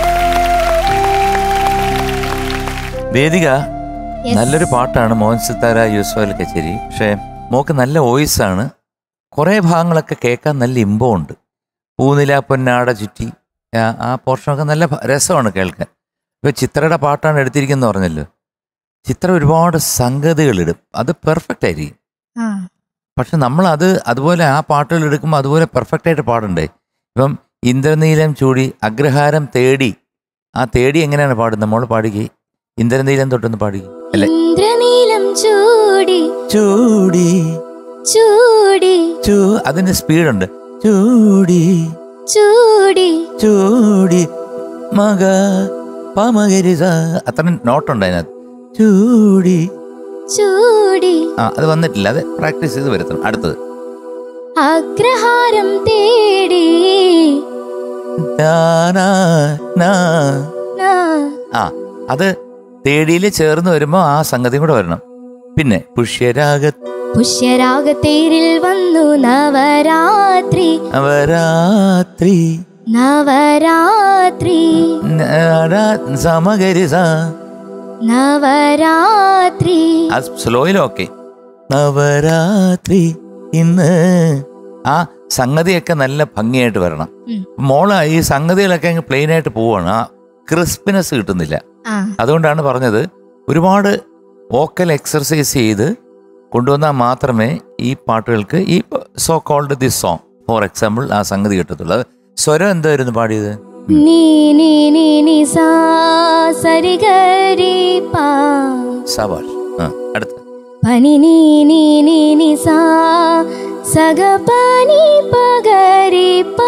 വേദിക നല്ലൊരു പാട്ടാണ് മോഹൻ സിത്താര യൂസ്ഫൽ കച്ചേരി പക്ഷേ മോക്ക് നല്ല വോയിസ് ആണ് കുറേ ഭാഗങ്ങളൊക്കെ കേൾക്കാൻ നല്ല ഇമ്പമുണ്ട് പൂനില പൊന്നാട ചുറ്റി ആ- ആ പോർഷനൊക്കെ നല്ല ഭ- രസമാണ് കേൾക്കാൻ ഇപ്പോൾ ചിത്രയുടെ പാട്ടാണ് എടുത്തിരിക്കുന്നത് പറഞ്ഞല്ലോ ചിത്ര ഒരുപാട് സംഗതികളിടും അത് പെർഫെക്റ്റ് ആയിരിക്കും പക്ഷെ നമ്മൾ അത് അതുപോലെ ആ പാട്ടുകൾ എടുക്കുമ്പോൾ അതുപോലെ പെർഫെക്റ്റ് ആയിട്ട് പാടണ്ടേ ഇപ്പം ഇന്ദ്രനീലം ചൂടി അഗ്രഹാരം തേടി ആ തേടി എങ്ങനെയാണ് പാടുന്നത് നമ്മൾ പാടുകയും ഇന്ദ്രനീലം തൊട്ടൊന്ന് പാടുക അല്ലെ ഇന്ദ്രനീലം ചൂടി ചൂടി ചൂടി ചൂ അതിന് സ്പീഡുണ്ട് ചൂടി ചൂടി ചൂടി മക പമകരിസ അത്ര നോട്ടുണ്ട് അതിനകത്ത് ചൂടി ചൂടി ആ അത് വന്നിട്ടില്ല അത് പ്രാക്ടീസ് ചെയ്ത് വരുത്തണം അടുത്തത് അഗ്രഹാരം തേടി നാനാ, നാ. നാ. ആ അത് തേടിയിൽ ചേർന്ന് വരുമ്പോൾ ആ സംഗതി കൂടെ വരണം പിന്നെ പുഷ്യരാഗ പുഷ്യരാഗത്തേരിൽ വന്നു നവരാത്രി അവരാത്രി നവരാത്രി സമകരിസ നവരാത്രി ആ സ്ലോയിലൊക്കെ നവരാത്രി ഇന്ന് ആ സംഗതിയൊക്കെ നല്ല ഭംഗിയായിട്ട് വരണം ഉം. മോള് ഈ സംഗതികളൊക്കെ അങ്ങ് പ്ലെയിൻ ആയിട്ട് പോവാണ് ആ ക്രിസ്പിനെസ് കിട്ടുന്നില്ല ആ. അതുകൊണ്ടാണ് പറഞ്ഞത് ഒരുപാട് വോക്കൽ എക്സർസൈസ് ചെയ്ത് കൊണ്ടുവന്നാൽ മാത്രമേ ഈ പാട്ടുകൾക്ക് ഈ so called this song for example ആ സംഗതി കിട്ടത്തുള്ളൂ അത് സ്വരം എന്തായിരുന്നു പാടിയത് നീ നീ നീ നീ സാ സരി ഗരി പാ സവാഷ് ആ അടുത്ത പനി നീ നീ നീ നി സാ സഗ പനി പകരി പാ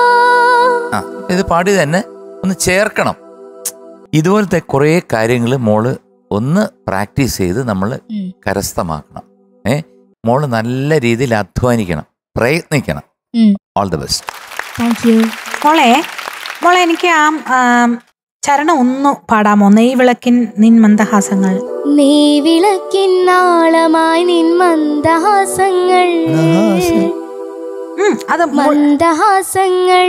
ആ ഇത് പാടി തന്നെ ഒന്ന് ചേർക്കണം ഇതുപോലത്തെ കുറേ കാര്യങ്ങൾ മോള് ഒന്ന് പ്രാക്ടീസ് ചെയ്ത് നമ്മൾ ഉം. കരസ്ഥമാക്കണം ഏ മോള് നല്ല രീതിയിൽ അധ്വാനിക്കണം പ്രയത്നിക്കണം ഉം. All the best thank you മോളെ മോളെ എനിക്ക് ആ ആം, ചരണം ഒന്ന് പാടാമോ നെയ്വിളക്കിൻ നിൻ മന്ദഹാസങ്ങൾ നീ വിളക്കിൻ നാളമായി നിൻ മന്ദഹാസങ്ങൾ ഉം, അത് മോ- മന്ദഹാസങ്ങൾ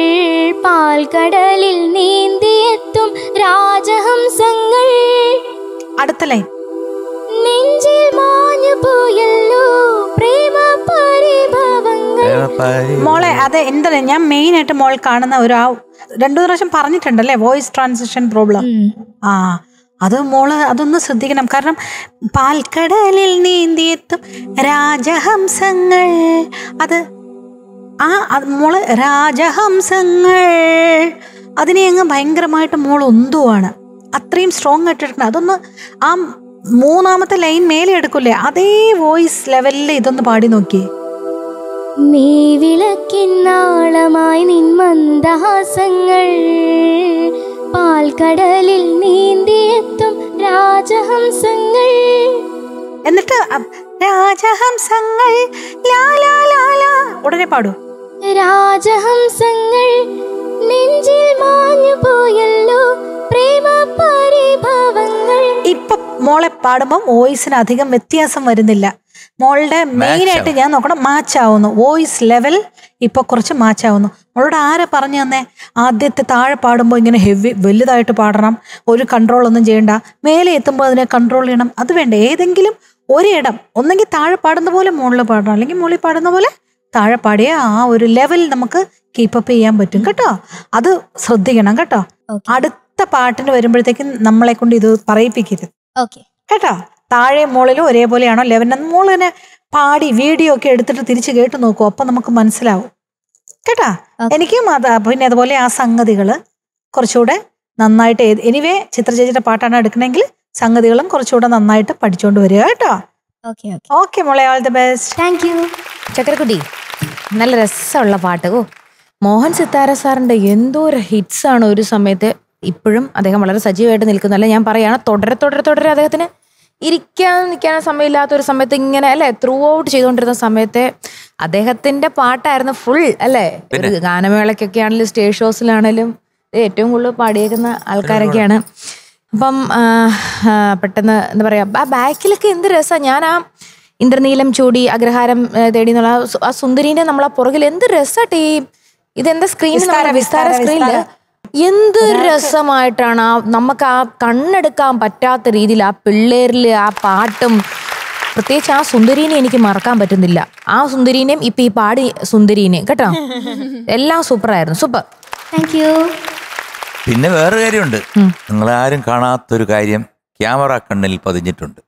പാൽക്കടലിൽ നീന്തിയെത്തും രാജഹംസങ്ങൾ അടുത്ത ലൈൻ നെഞ്ചിൽ മാഞ്ഞു പോയല്ലോ പ്രേമ പരിഭവങ്ങൾ മോളെ അത് എന്താണ് ഞാൻ മെയിൻ ആയിട്ട് മോൾ കാണുന്ന ഒരു ആ രണ്ടു പ്രാവശ്യം പറഞ്ഞിട്ടുണ്ടല്ലേ വോയിസ് ട്രാൻസിഷൻ പ്രോബ്ലം ആ അത് മോള് അതൊന്ന് ശ്രദ്ധിക്കണം കാരണം പാൽക്കടലിൽ നീന്തിയെത്തും രാജഹംസങ്ങൾ അത് ആ അത് മോള് രാജഹംസങ്ങൾ അതിനെ അങ്ങ് ഭയങ്കരമായിട്ട് മോൾ ഒന്തുവാണ് അത്രയും സ്ട്രോങ് ആയിട്ടിട്ടുണ്ട് അതൊന്ന് ആ മൂന്നാമത്തെ ലൈൻ മേലെ എടുക്കൂലേ അതേ വോയിസ് ലെവലിൽ ഇതൊന്ന് പാടി നോക്കിയേ നീ വിളക്കിൻ നാളമായി നിൻ മന്ദഹാസങ്ങൾ പാൽക്കടലിൽ നീന്തിയെത്തും രാജഹംസങ്ങൾ എന്നിട്ട് അ- രാജഹംസങ്ങൾ ലാ ലാ ലാ ലാ ഉടനെ പാടൂ രാജഹംസങ്ങൾ നെഞ്ചിൽ മാഞ്ഞു പോയല്ലോ പ്രേമ പരിഭവങ്ങൾ ഇപ്പൊ മോളെ പാടുമ്പോൾ വോയിസിന് അധികം വ്യത്യാസം വരുന്നില്ല മോളുടെ മെയിൻ ആയിട്ട് ഞാൻ നോക്കണം മാച്ച് ആവുന്നു വോയിസ് ലെവൽ ഇപ്പൊ കുറച്ച് മാച്ച് ആവുന്നു മോളോട് ആരെ പറഞ്ഞു തന്നെ ആദ്യത്തെ താഴെ പാടുമ്പോൾ ഇങ്ങനെ ഹെവി വലുതായിട്ട് പാടണം ഒരു കൺട്രോൾ ഒന്നും ചെയ്യണ്ട മേലെ എത്തുമ്പോൾ അതിനെ കൺട്രോൾ ചെയ്യണം അത് വേണ്ട ഏതെങ്കിലും ഒരിടം ഒന്നെങ്കിൽ താഴെ പാടുന്ന പോലെ മുകളിൽ പാടണം അല്ലെങ്കിൽ മുകളിൽ പാടുന്ന പോലെ താഴെ പാടിയ ആ ഒരു ലെവൽ നമുക്ക് കീപ്പപ്പ് ചെയ്യാൻ പറ്റും കേട്ടോ അത് ശ്രദ്ധിക്കണം കേട്ടോ Okay. അടുത്ത പാട്ടിന് വരുമ്പോഴത്തേക്കും നമ്മളെ കൊണ്ട് ഇത് പറയിപ്പിക്കരുത് ഓക്കെ കേട്ടോ താഴെ മുകളിലും ഒരേപോലെയാണോ ലെവൻ എന്ന് മോൾ തന്നെ പാടി വീഡിയോ ഒക്കെ എടുത്തിട്ട് തിരിച്ച് കേട്ട് നോക്കൂ അപ്പൊ നമുക്ക് മനസ്സിലാവും കേട്ടാ Okay. എനിക്കും അത് പിന്നെ അതുപോലെ ആ സംഗതികൾ കുറച്ചുകൂടെ നന്നായിട്ട് എനിവേ ചിത്ര ചേച്ചിയുടെ പാട്ടാണ് എടുക്കണമെങ്കിൽ സംഗതികളും കുറച്ചുകൂടെ നന്നായിട്ട് പഠിച്ചുകൊണ്ട് വരിക കേട്ടോ ഓക്കെ ഓക്കെ ഓക്കെ മോളെ all the best thank you ചക്കരക്കുട്ടി നല്ല രസമുള്ള പാട്ട് ഓ മോഹൻ സിത്താര സാറിന്റെ എന്തോരം ഹിറ്റ്സ് ആണ് ഒരു സമയത്ത് ഇപ്പോഴും അദ്ദേഹം വളരെ സജീവമായിട്ട് നിൽക്കുന്നല്ല ഞാൻ പറയാണ് തുടരെ തുടരെ തുടരെ അദ്ദേഹത്തിന് ഇരിക്കാൻ നിൽക്കാൻ സമയമില്ലാത്ത ഒരു സമയത്ത് ഇങ്ങനെ അല്ലെ ത്രൂ ഔട്ട് ചെയ്തുകൊണ്ടിരുന്ന സമയത്തെ അദ്ദേഹത്തിന്റെ പാട്ടായിരുന്നു ഫുൾ അല്ലേ ഒരു ഗാനമേളയ്ക്കൊക്കെ ആണെങ്കിലും സ്റ്റേജ് ഷോസിലാണെങ്കിലും ഇത് ഏറ്റവും കൂടുതൽ പാടിയേക്കുന്ന ആൾക്കാരൊക്കെയാണ് അപ്പം ആ, ആ, പെട്ടെന്ന് എന്താ പറയാ ആ ബാക്കിലൊക്കെ എന്ത് രസമാണ് ഞാൻ ആ ഇന്ദ്രനീലം ചൂടി അഗ്രഹാരം ഏ, തേടി എന്നുള്ള ആ സു- ആ സുന്ദരീനെ നമ്മളെ പുറകിൽ എന്ത് രസമായിട്ട് ഈ ഇതെന്താ സ്ക്രീനിൽ വിസ്താര, വിസ്താര വിസ്താര, സ്ക്രീനില് എന്ത് രസമായിട്ടാണ് ആ നമുക്ക് ആ കണ്ണെടുക്കാൻ പറ്റാത്ത രീതിയിൽ ആ പിള്ളേരിൽ ആ പാട്ടും പ്രത്യേകിച്ച് ആ സുന്ദരീനെ എനിക്ക് മറക്കാൻ പറ്റുന്നില്ല ആ സുന്ദരീനെയും ഇപ്പൊ ഈ പാടി സുന്ദരീനെയും കേട്ടോ എല്ലാം സൂപ്പറായിരുന്നു സൂപ്പർ താങ്ക് യു പിന്നെ വേറൊരു കാര്യമുണ്ട് നിങ്ങൾ ആരും കാണാത്തൊരു കാര്യം ക്യാമറ കണ്ണിൽ പതിഞ്ഞിട്ടുണ്ട്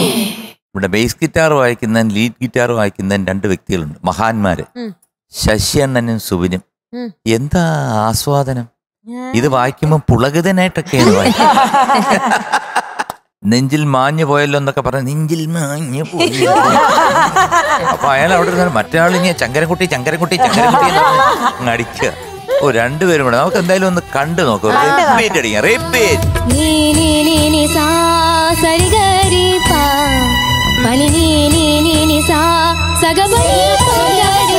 ഇവിടെ ബേസ് ഗിറ്റാർ വായിക്കുന്നതിന് ലീഡ് ഗിറ്റാർ വായിക്കുന്നതിന് രണ്ട് വ്യക്തികളുണ്ട് മഹാന്മാര് ശശി അണ്ണനും സുബിനും ഉം. എന്താ ആസ്വാദനം ഇത് വായിക്കുമ്പോൾ പുളകിതനായിട്ടൊക്കെയാണ് വായിക്കുന്നത് നെഞ്ചിൽ മാഞ്ഞു പോയല്ലോ എന്നൊക്കെ പറഞ്ഞ നെഞ്ചിൽ മാഞ്ഞു പോയല്ലോ അപ്പൊ അയാൾ അവിടെ ഇരുന്ന് മറ്റേ ഇങ്ങനെ ചങ്കരൻകുട്ടി ചങ്കരൻകുട്ടി ചങ്കരൻകുട്ടി എന്ന് പറഞ്ഞ് അങ്ങ് അടിക്കുക ഓ രണ്ടുപേരും കൂടെ നമുക്ക് എന്തായാലും ഒന്ന് കണ്ടു നോക്കാം റിപ്പീറ്റ് അടിക്കാം റിപ്പീറ്റ് നീ നീ നീ നി സാ സരി ഗരി പാ പനി നീ നീ നീ നി സാ സഗ ബനി പഗരി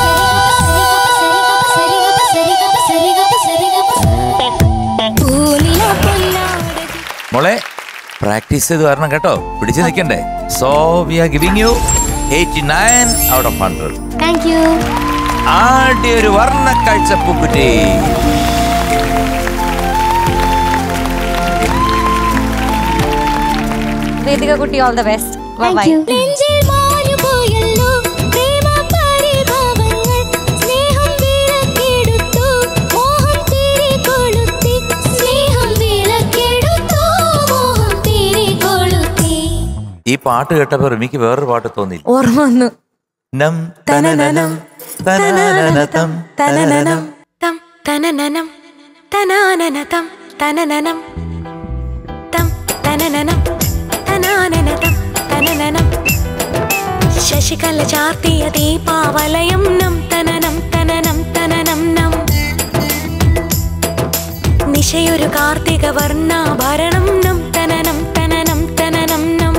പൂനില പൊന്നാട മോളെ പ്രാക്ടീസ് ചെയ്ത് വരണം കേട്ടോ പിടിച്ചു നിൽക്കണ്ടേ so we are giving you eighty nine out of hundred thank you ആദ്യ ഒരു വർണ്ണ കാഴ്ച പൂക്കുറ്റി വേദിക കുട്ടി all the best thank bye you നെഞ്ചിൽ മാഞ്ഞു പോയല്ലോ പ്രേമ പരിഭവങ്ങൾ സ്നേഹം വിളക്കെടുത്തു മോഹം തിരി കൊളുത്തി സ്നേഹം വിളക്കെടുത്തു മോഹം തിരി കൊളുത്തി ഈ പാട്ട് കേട്ടപ്പോ റിമിക്ക് വേറൊരു പാട്ട് തോന്നി ഓർമ്മ വന്നു നം തനനനം തനനനതം തനനനം തം തനനനം തനാനനതം തനനനം തം തനനനം തനാനനതം തനനനം ശശികല ചാർത്തിയ ദീപാവലയം നം തനനം തനനം തനനം നം നിശയൊരു കാർത്തിക വർണ്ണാഭരണം നം തനനം തനനം തനനം നം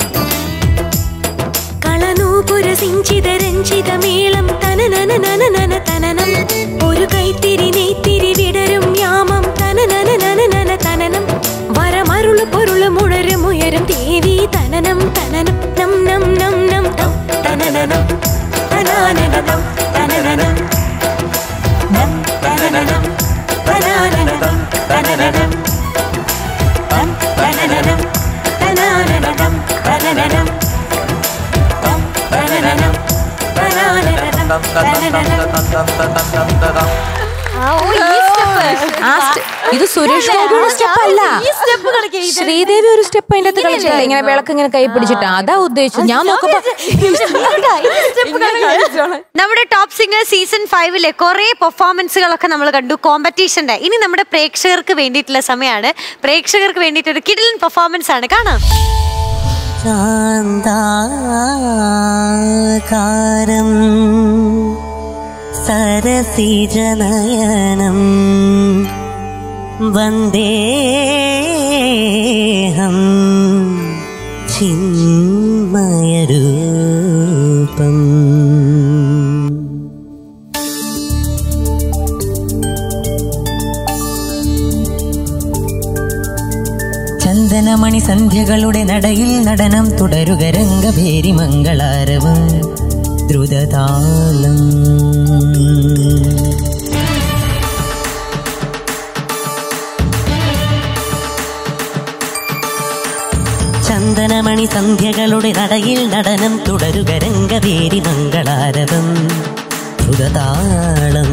കളനൂപുര സിഞ്ചിത രഞ്ജിത മേളം തനനന നനനന തനനം ഒരു കൈത്തിരി നെയ്ത്തിരി വിടരും യാമം തനനന നനനന തനനം വരമരുളു പൊരുളു മുഴരും ഉയരും ദേവി തനനം തനനം നം നം നം നം തം തനനനം തനാനനം തനനനം നം തനനനം തനാനനം തനനനം തം തനനനം തനാനനം തനനനം തം തനനനം തനാനനം തനനനം ആ, ഓ, ഈ step. ആ സ്റ്റെ- ഇത് സുരേഷ് ഗോപിയുടെ സ്റ്റെപ്പ് അല്ല ഈ step കളിക്കുക ഇത്. ശ്രീദേവി ഒരു സ്റ്റെപ്പ് അതിന്റെ അകത്ത് കളിച്ചിട്ടില്ല ഇങ്ങനെ വിളക്ക് ഇങ്ങനെ കൈ പിടിച്ചിട്ട് അതാ ഉദ്ദേശിച്ചത് ഞാൻ നോക്കുമ്പോ നമ്മുടെ ടോപ്പ് സിംഗർ സീസൺ ഫൈവിലെ കുറെ പെർഫോമൻസുകളൊക്കെ നമ്മൾ കണ്ടു കോമ്പറ്റീഷന്റെ ഇനി നമ്മുടെ പ്രേക്ഷകർക്ക് വേണ്ടിയിട്ടുള്ള സമയമാണ് പ്രേക്ഷകർക്ക് വേണ്ടിയിട്ട് ഒരു കിഡിലൻ പെർഫോമൻസ് ആണ് കാണാം ശാന്താകാരം സരസിജനയനം വന്ദേഹം ചിന്മയരൂപം ചന്ദനമണി സന്ധ്യകളുടെ നടയിൽ നടനം തുടരുക രംഗഭേരി മംഗളാരവും ദ്രുതതാളം ചന്ദനമണി സന്ധ്യകളുടെ നടയിൽ നടനം തുടരുക രംഗഭേരി മംഗളാരവം ദ്രുതതാളം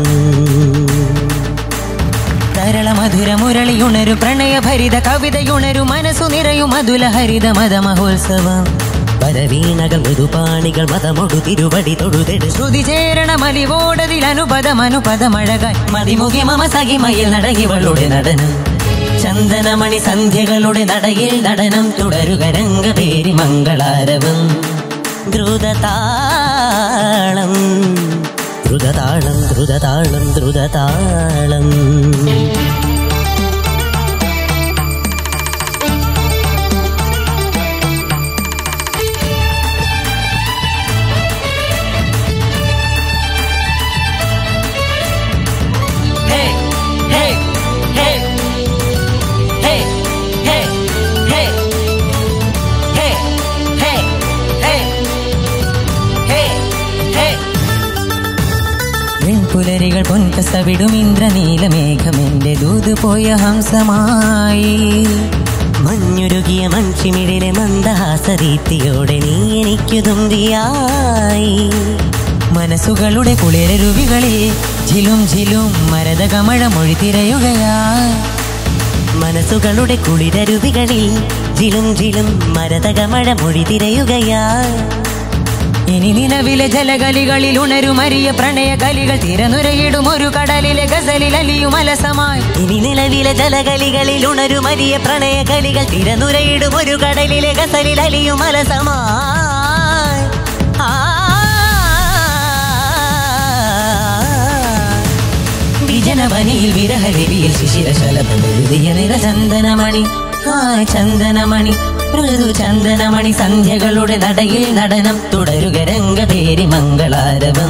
തരള മധുര മുരളിയുണരു പ്രണയഭരിത കവിതയുണരു മനസ്സു നിറയു മധുല ഹരിത മത മഹോത്സവം പരവീണകൾ മൃദുപാണികൾ മതമൊടു തിരുവടി തൊടുതെടു ശ്രുതി ചേരണ മലിവോടതിൽ അനുപദം അനുപദമഴകായി മതിമുഖി മമ സഹിമയിൽ നടകിവളുടെ നടനം ചന്ദനമണി സന്ധ്യകളുടെ നടയിൽ നടനം തുടരുക രംഗപേരി മംഗളാരവം ദ്രുതതാളം ദ്രുതതാളം ദ്രുതതാളം ദ്രുതതാളം Hey, hey, hey, hey, hey, hey, hey, hey, hey, hey, hey. വെൺപുലരികൾ പൊൻകസവിടും ഇന്ദ്രനീലമേഘമെന്റെ ദൂത് പോയ ഹംസമായി മഞ്ഞുരുകിയ മൺചിമിഴിലെ മന്ദഹാസരീത്തിയോടെ നീ എനിക്കു തുന്തിയായി മനസ്സുകളുടെ കുളിരരുവികളിൽ ঝിലും ঝിലും മരതകമഴ മൊഴി തിരയുകയാ മനസ്സുകളുടെ കുളിരരുവികളിൽ ঝിലും ঝിലും മരതകമഴ മൊഴി തിരയുകയാ ഇനി നിലവിലെ ജലകലികളിൽ ഉണരുമരിയ പ്രണയ കലികൾ തിരനുരയിടും ഒരു കടലിലെ ഗസലിൽ അലിയും അലസമായി ഇനി നിലവിലെ ജലകലികളിൽ ഉണരുമരിയ പ്രണയ കലികൾ തിരനുരയിടും ഒരു കടലിലെ ഗസലിൽ അലിയും അലസമായി ആ വിജനവനിയിൽ വിരഹലിവിയിൽ ശിശിരശലഭെഴുതിയ നിറചന്ദനമണി ആ ചന്ദനമണി മൃദു ചന്ദനമണി സന്ധ്യകളുടെ നടയിൽ നടനം തുടരുക രംഗപേരി മംഗളാരവം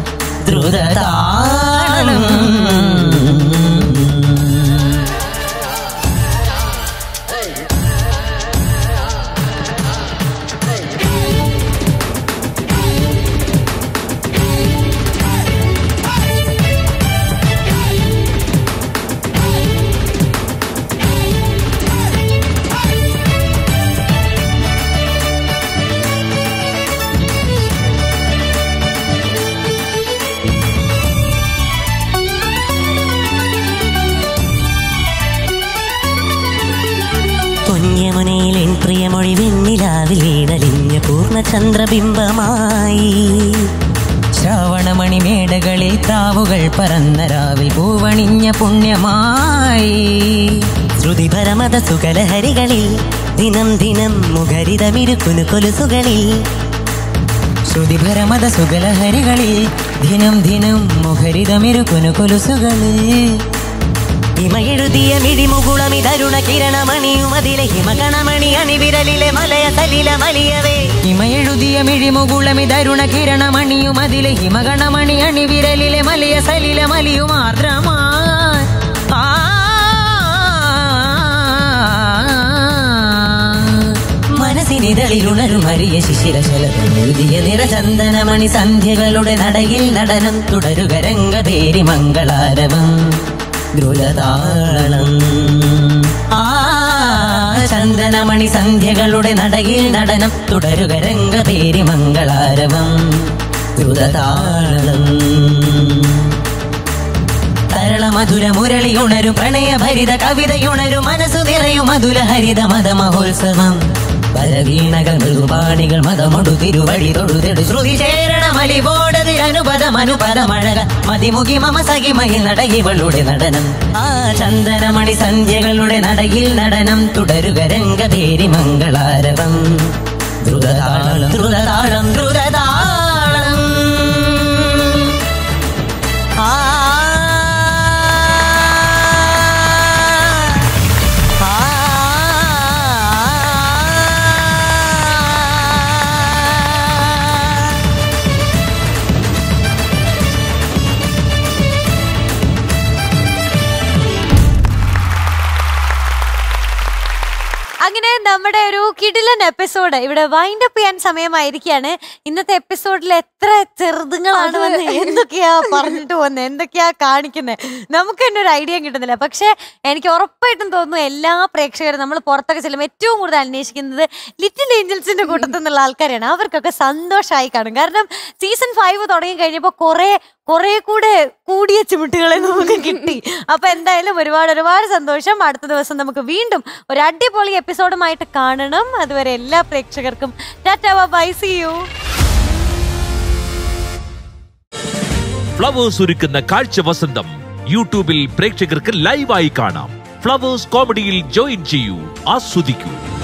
ദ്രുതതാളം പൊന്യമുനയിൽ എൻ പ്രിയമൊഴി വെണ്ണിലാവിൽ ഈടലിഞ്ഞ പൂർണ്ണചന്ദ്രബിംബമായി ശ്രാവണമണി മേടകളിൽ പ്രാവുകൾ പറന്ന രാവിൽ പൂവണിഞ്ഞ പുണ്യമായി ശ്രുതിപരമത സുകലഹരികളിൽ ദിനം ദിനം മുഖരിതമിരുക്കുനു കൊലുസുകളിൽ ശ്രുതിപരമത സുഗലഹരികളിൽ ദിനം ദിനം മുഖരിതമിരുക്കുനു കൊലുസുകളിൽ ഹിമയെഴുതിയ മിഴിമുകുളമി തരുണ കിരണമണിയുമതിലെ ഹിമകണമണി അണിവിരലിലെ മലയ സലില മലിയവേ ഹിമയെഴുതിയ മിഴിമുകുളമി തരുണ കിരണമണിയുമതിലെ ഹിമകണമണി അണിവിരലിലെ മലയ സലില മലിയുമാർദ്രമാ ആ മനസ്സിനിതളിലുണരും അരിയ ശിശിരശലമെഴുതിയ നിറചന്ദനമണി സന്ധ്യകളുടെ നടയിൽ നടനം തുടരുക രംഗതേരി മംഗളാരവം ദ്രുതതാളം ആ ചന്ദനമണി സന്ധ്യകളുടെ നടയിൽ നടനം തുടരുക രംഗതേരി മംഗളാരവം ദ്രുതതാളം തരള മധുര മുരളിയുണരും പ്രണയഭരിത കവിതയുണരും മനസ്സു നിറയും മധുര ഹരിത മത മഹോത്സവം പരവീണകൾ മൃദുപാണികൾ മതമൊടു തിരുവഴി തൊഴുതെടു ശ്രുതി ചേരണ മലിവോടതി അനുപദം അനുപദമഴക മതിമുഖി മമ സഖിമയിൽ നടയിവളുടെ നടനം ആ ചന്ദനമണി സന്ധ്യകളുടെ നടയിൽ നടനം തുടരുക രംഗതേരി മംഗളാരവം ദ്രുതതാളം ദ്രുതതാളം ദ്രുതതാളം ആ അങ്ങനെ നമ്മുടെ ഒരു കിടിലൻ എപ്പിസോഡ് ഇവിടെ വൈൻഡ് അപ്പ് ചെയ്യാൻ സമയമായിരിക്കാണ് ഇന്നത്തെ എപ്പിസോഡിൽ എത്ര ചെറുതുങ്ങളാണ് വന്ന് എന്തൊക്കെയാ പറഞ്ഞിട്ട് പോകുന്നത് എന്തൊക്കെയാ കാണിക്കുന്നത് നമുക്ക് തന്നെ ഒരു ഐഡിയ കിട്ടുന്നില്ല പക്ഷെ എനിക്ക് ഉറപ്പായിട്ടും തോന്നുന്നു എല്ലാ പ്രേക്ഷകരും നമ്മൾ പുറത്തൊക്കെ ചെല്ലുമ്പോൾ ഏറ്റവും കൂടുതൽ അന്വേഷിക്കുന്നത് ലിറ്റിൽ ഏഞ്ചൽസിന്റെ കൂട്ടത്തിൽ നിന്നുള്ള ആൾക്കാരാണ് അവർക്കൊക്കെ സന്തോഷമായി കാണും കാരണം സീസൺ ഫൈവ് തുടങ്ങി കഴിഞ്ഞപ്പോൾ കുറെ കുറെ കൂടെ കൂടിയ ചിമിട്ടുകളെ നമുക്ക് കിട്ടി അപ്പൊ എന്തായാലും ഒരുപാട് ഒരുപാട് സന്തോഷം അടുത്ത ദിവസം നമുക്ക് വീണ്ടും ഒരു അടിപൊളി എപ്പിസോഡുമായിട്ട് കാണണം അതുവരെ എല്ലാ പ്രേക്ഷകർക്കും ടാറ്റാ ബൈ സി യു ഫ്ലവേഴ്സ് ഒരുക്കുന്ന കാഴ്ച വസന്തം യൂട്യൂബിൽ പ്രേക്ഷകർക്ക് ലൈവായി കാണാം ഫ്ലവേഴ്സ് കോമഡിയിൽ ജോയിൻ ചെയ്യൂ ആസ്വദിക്കൂ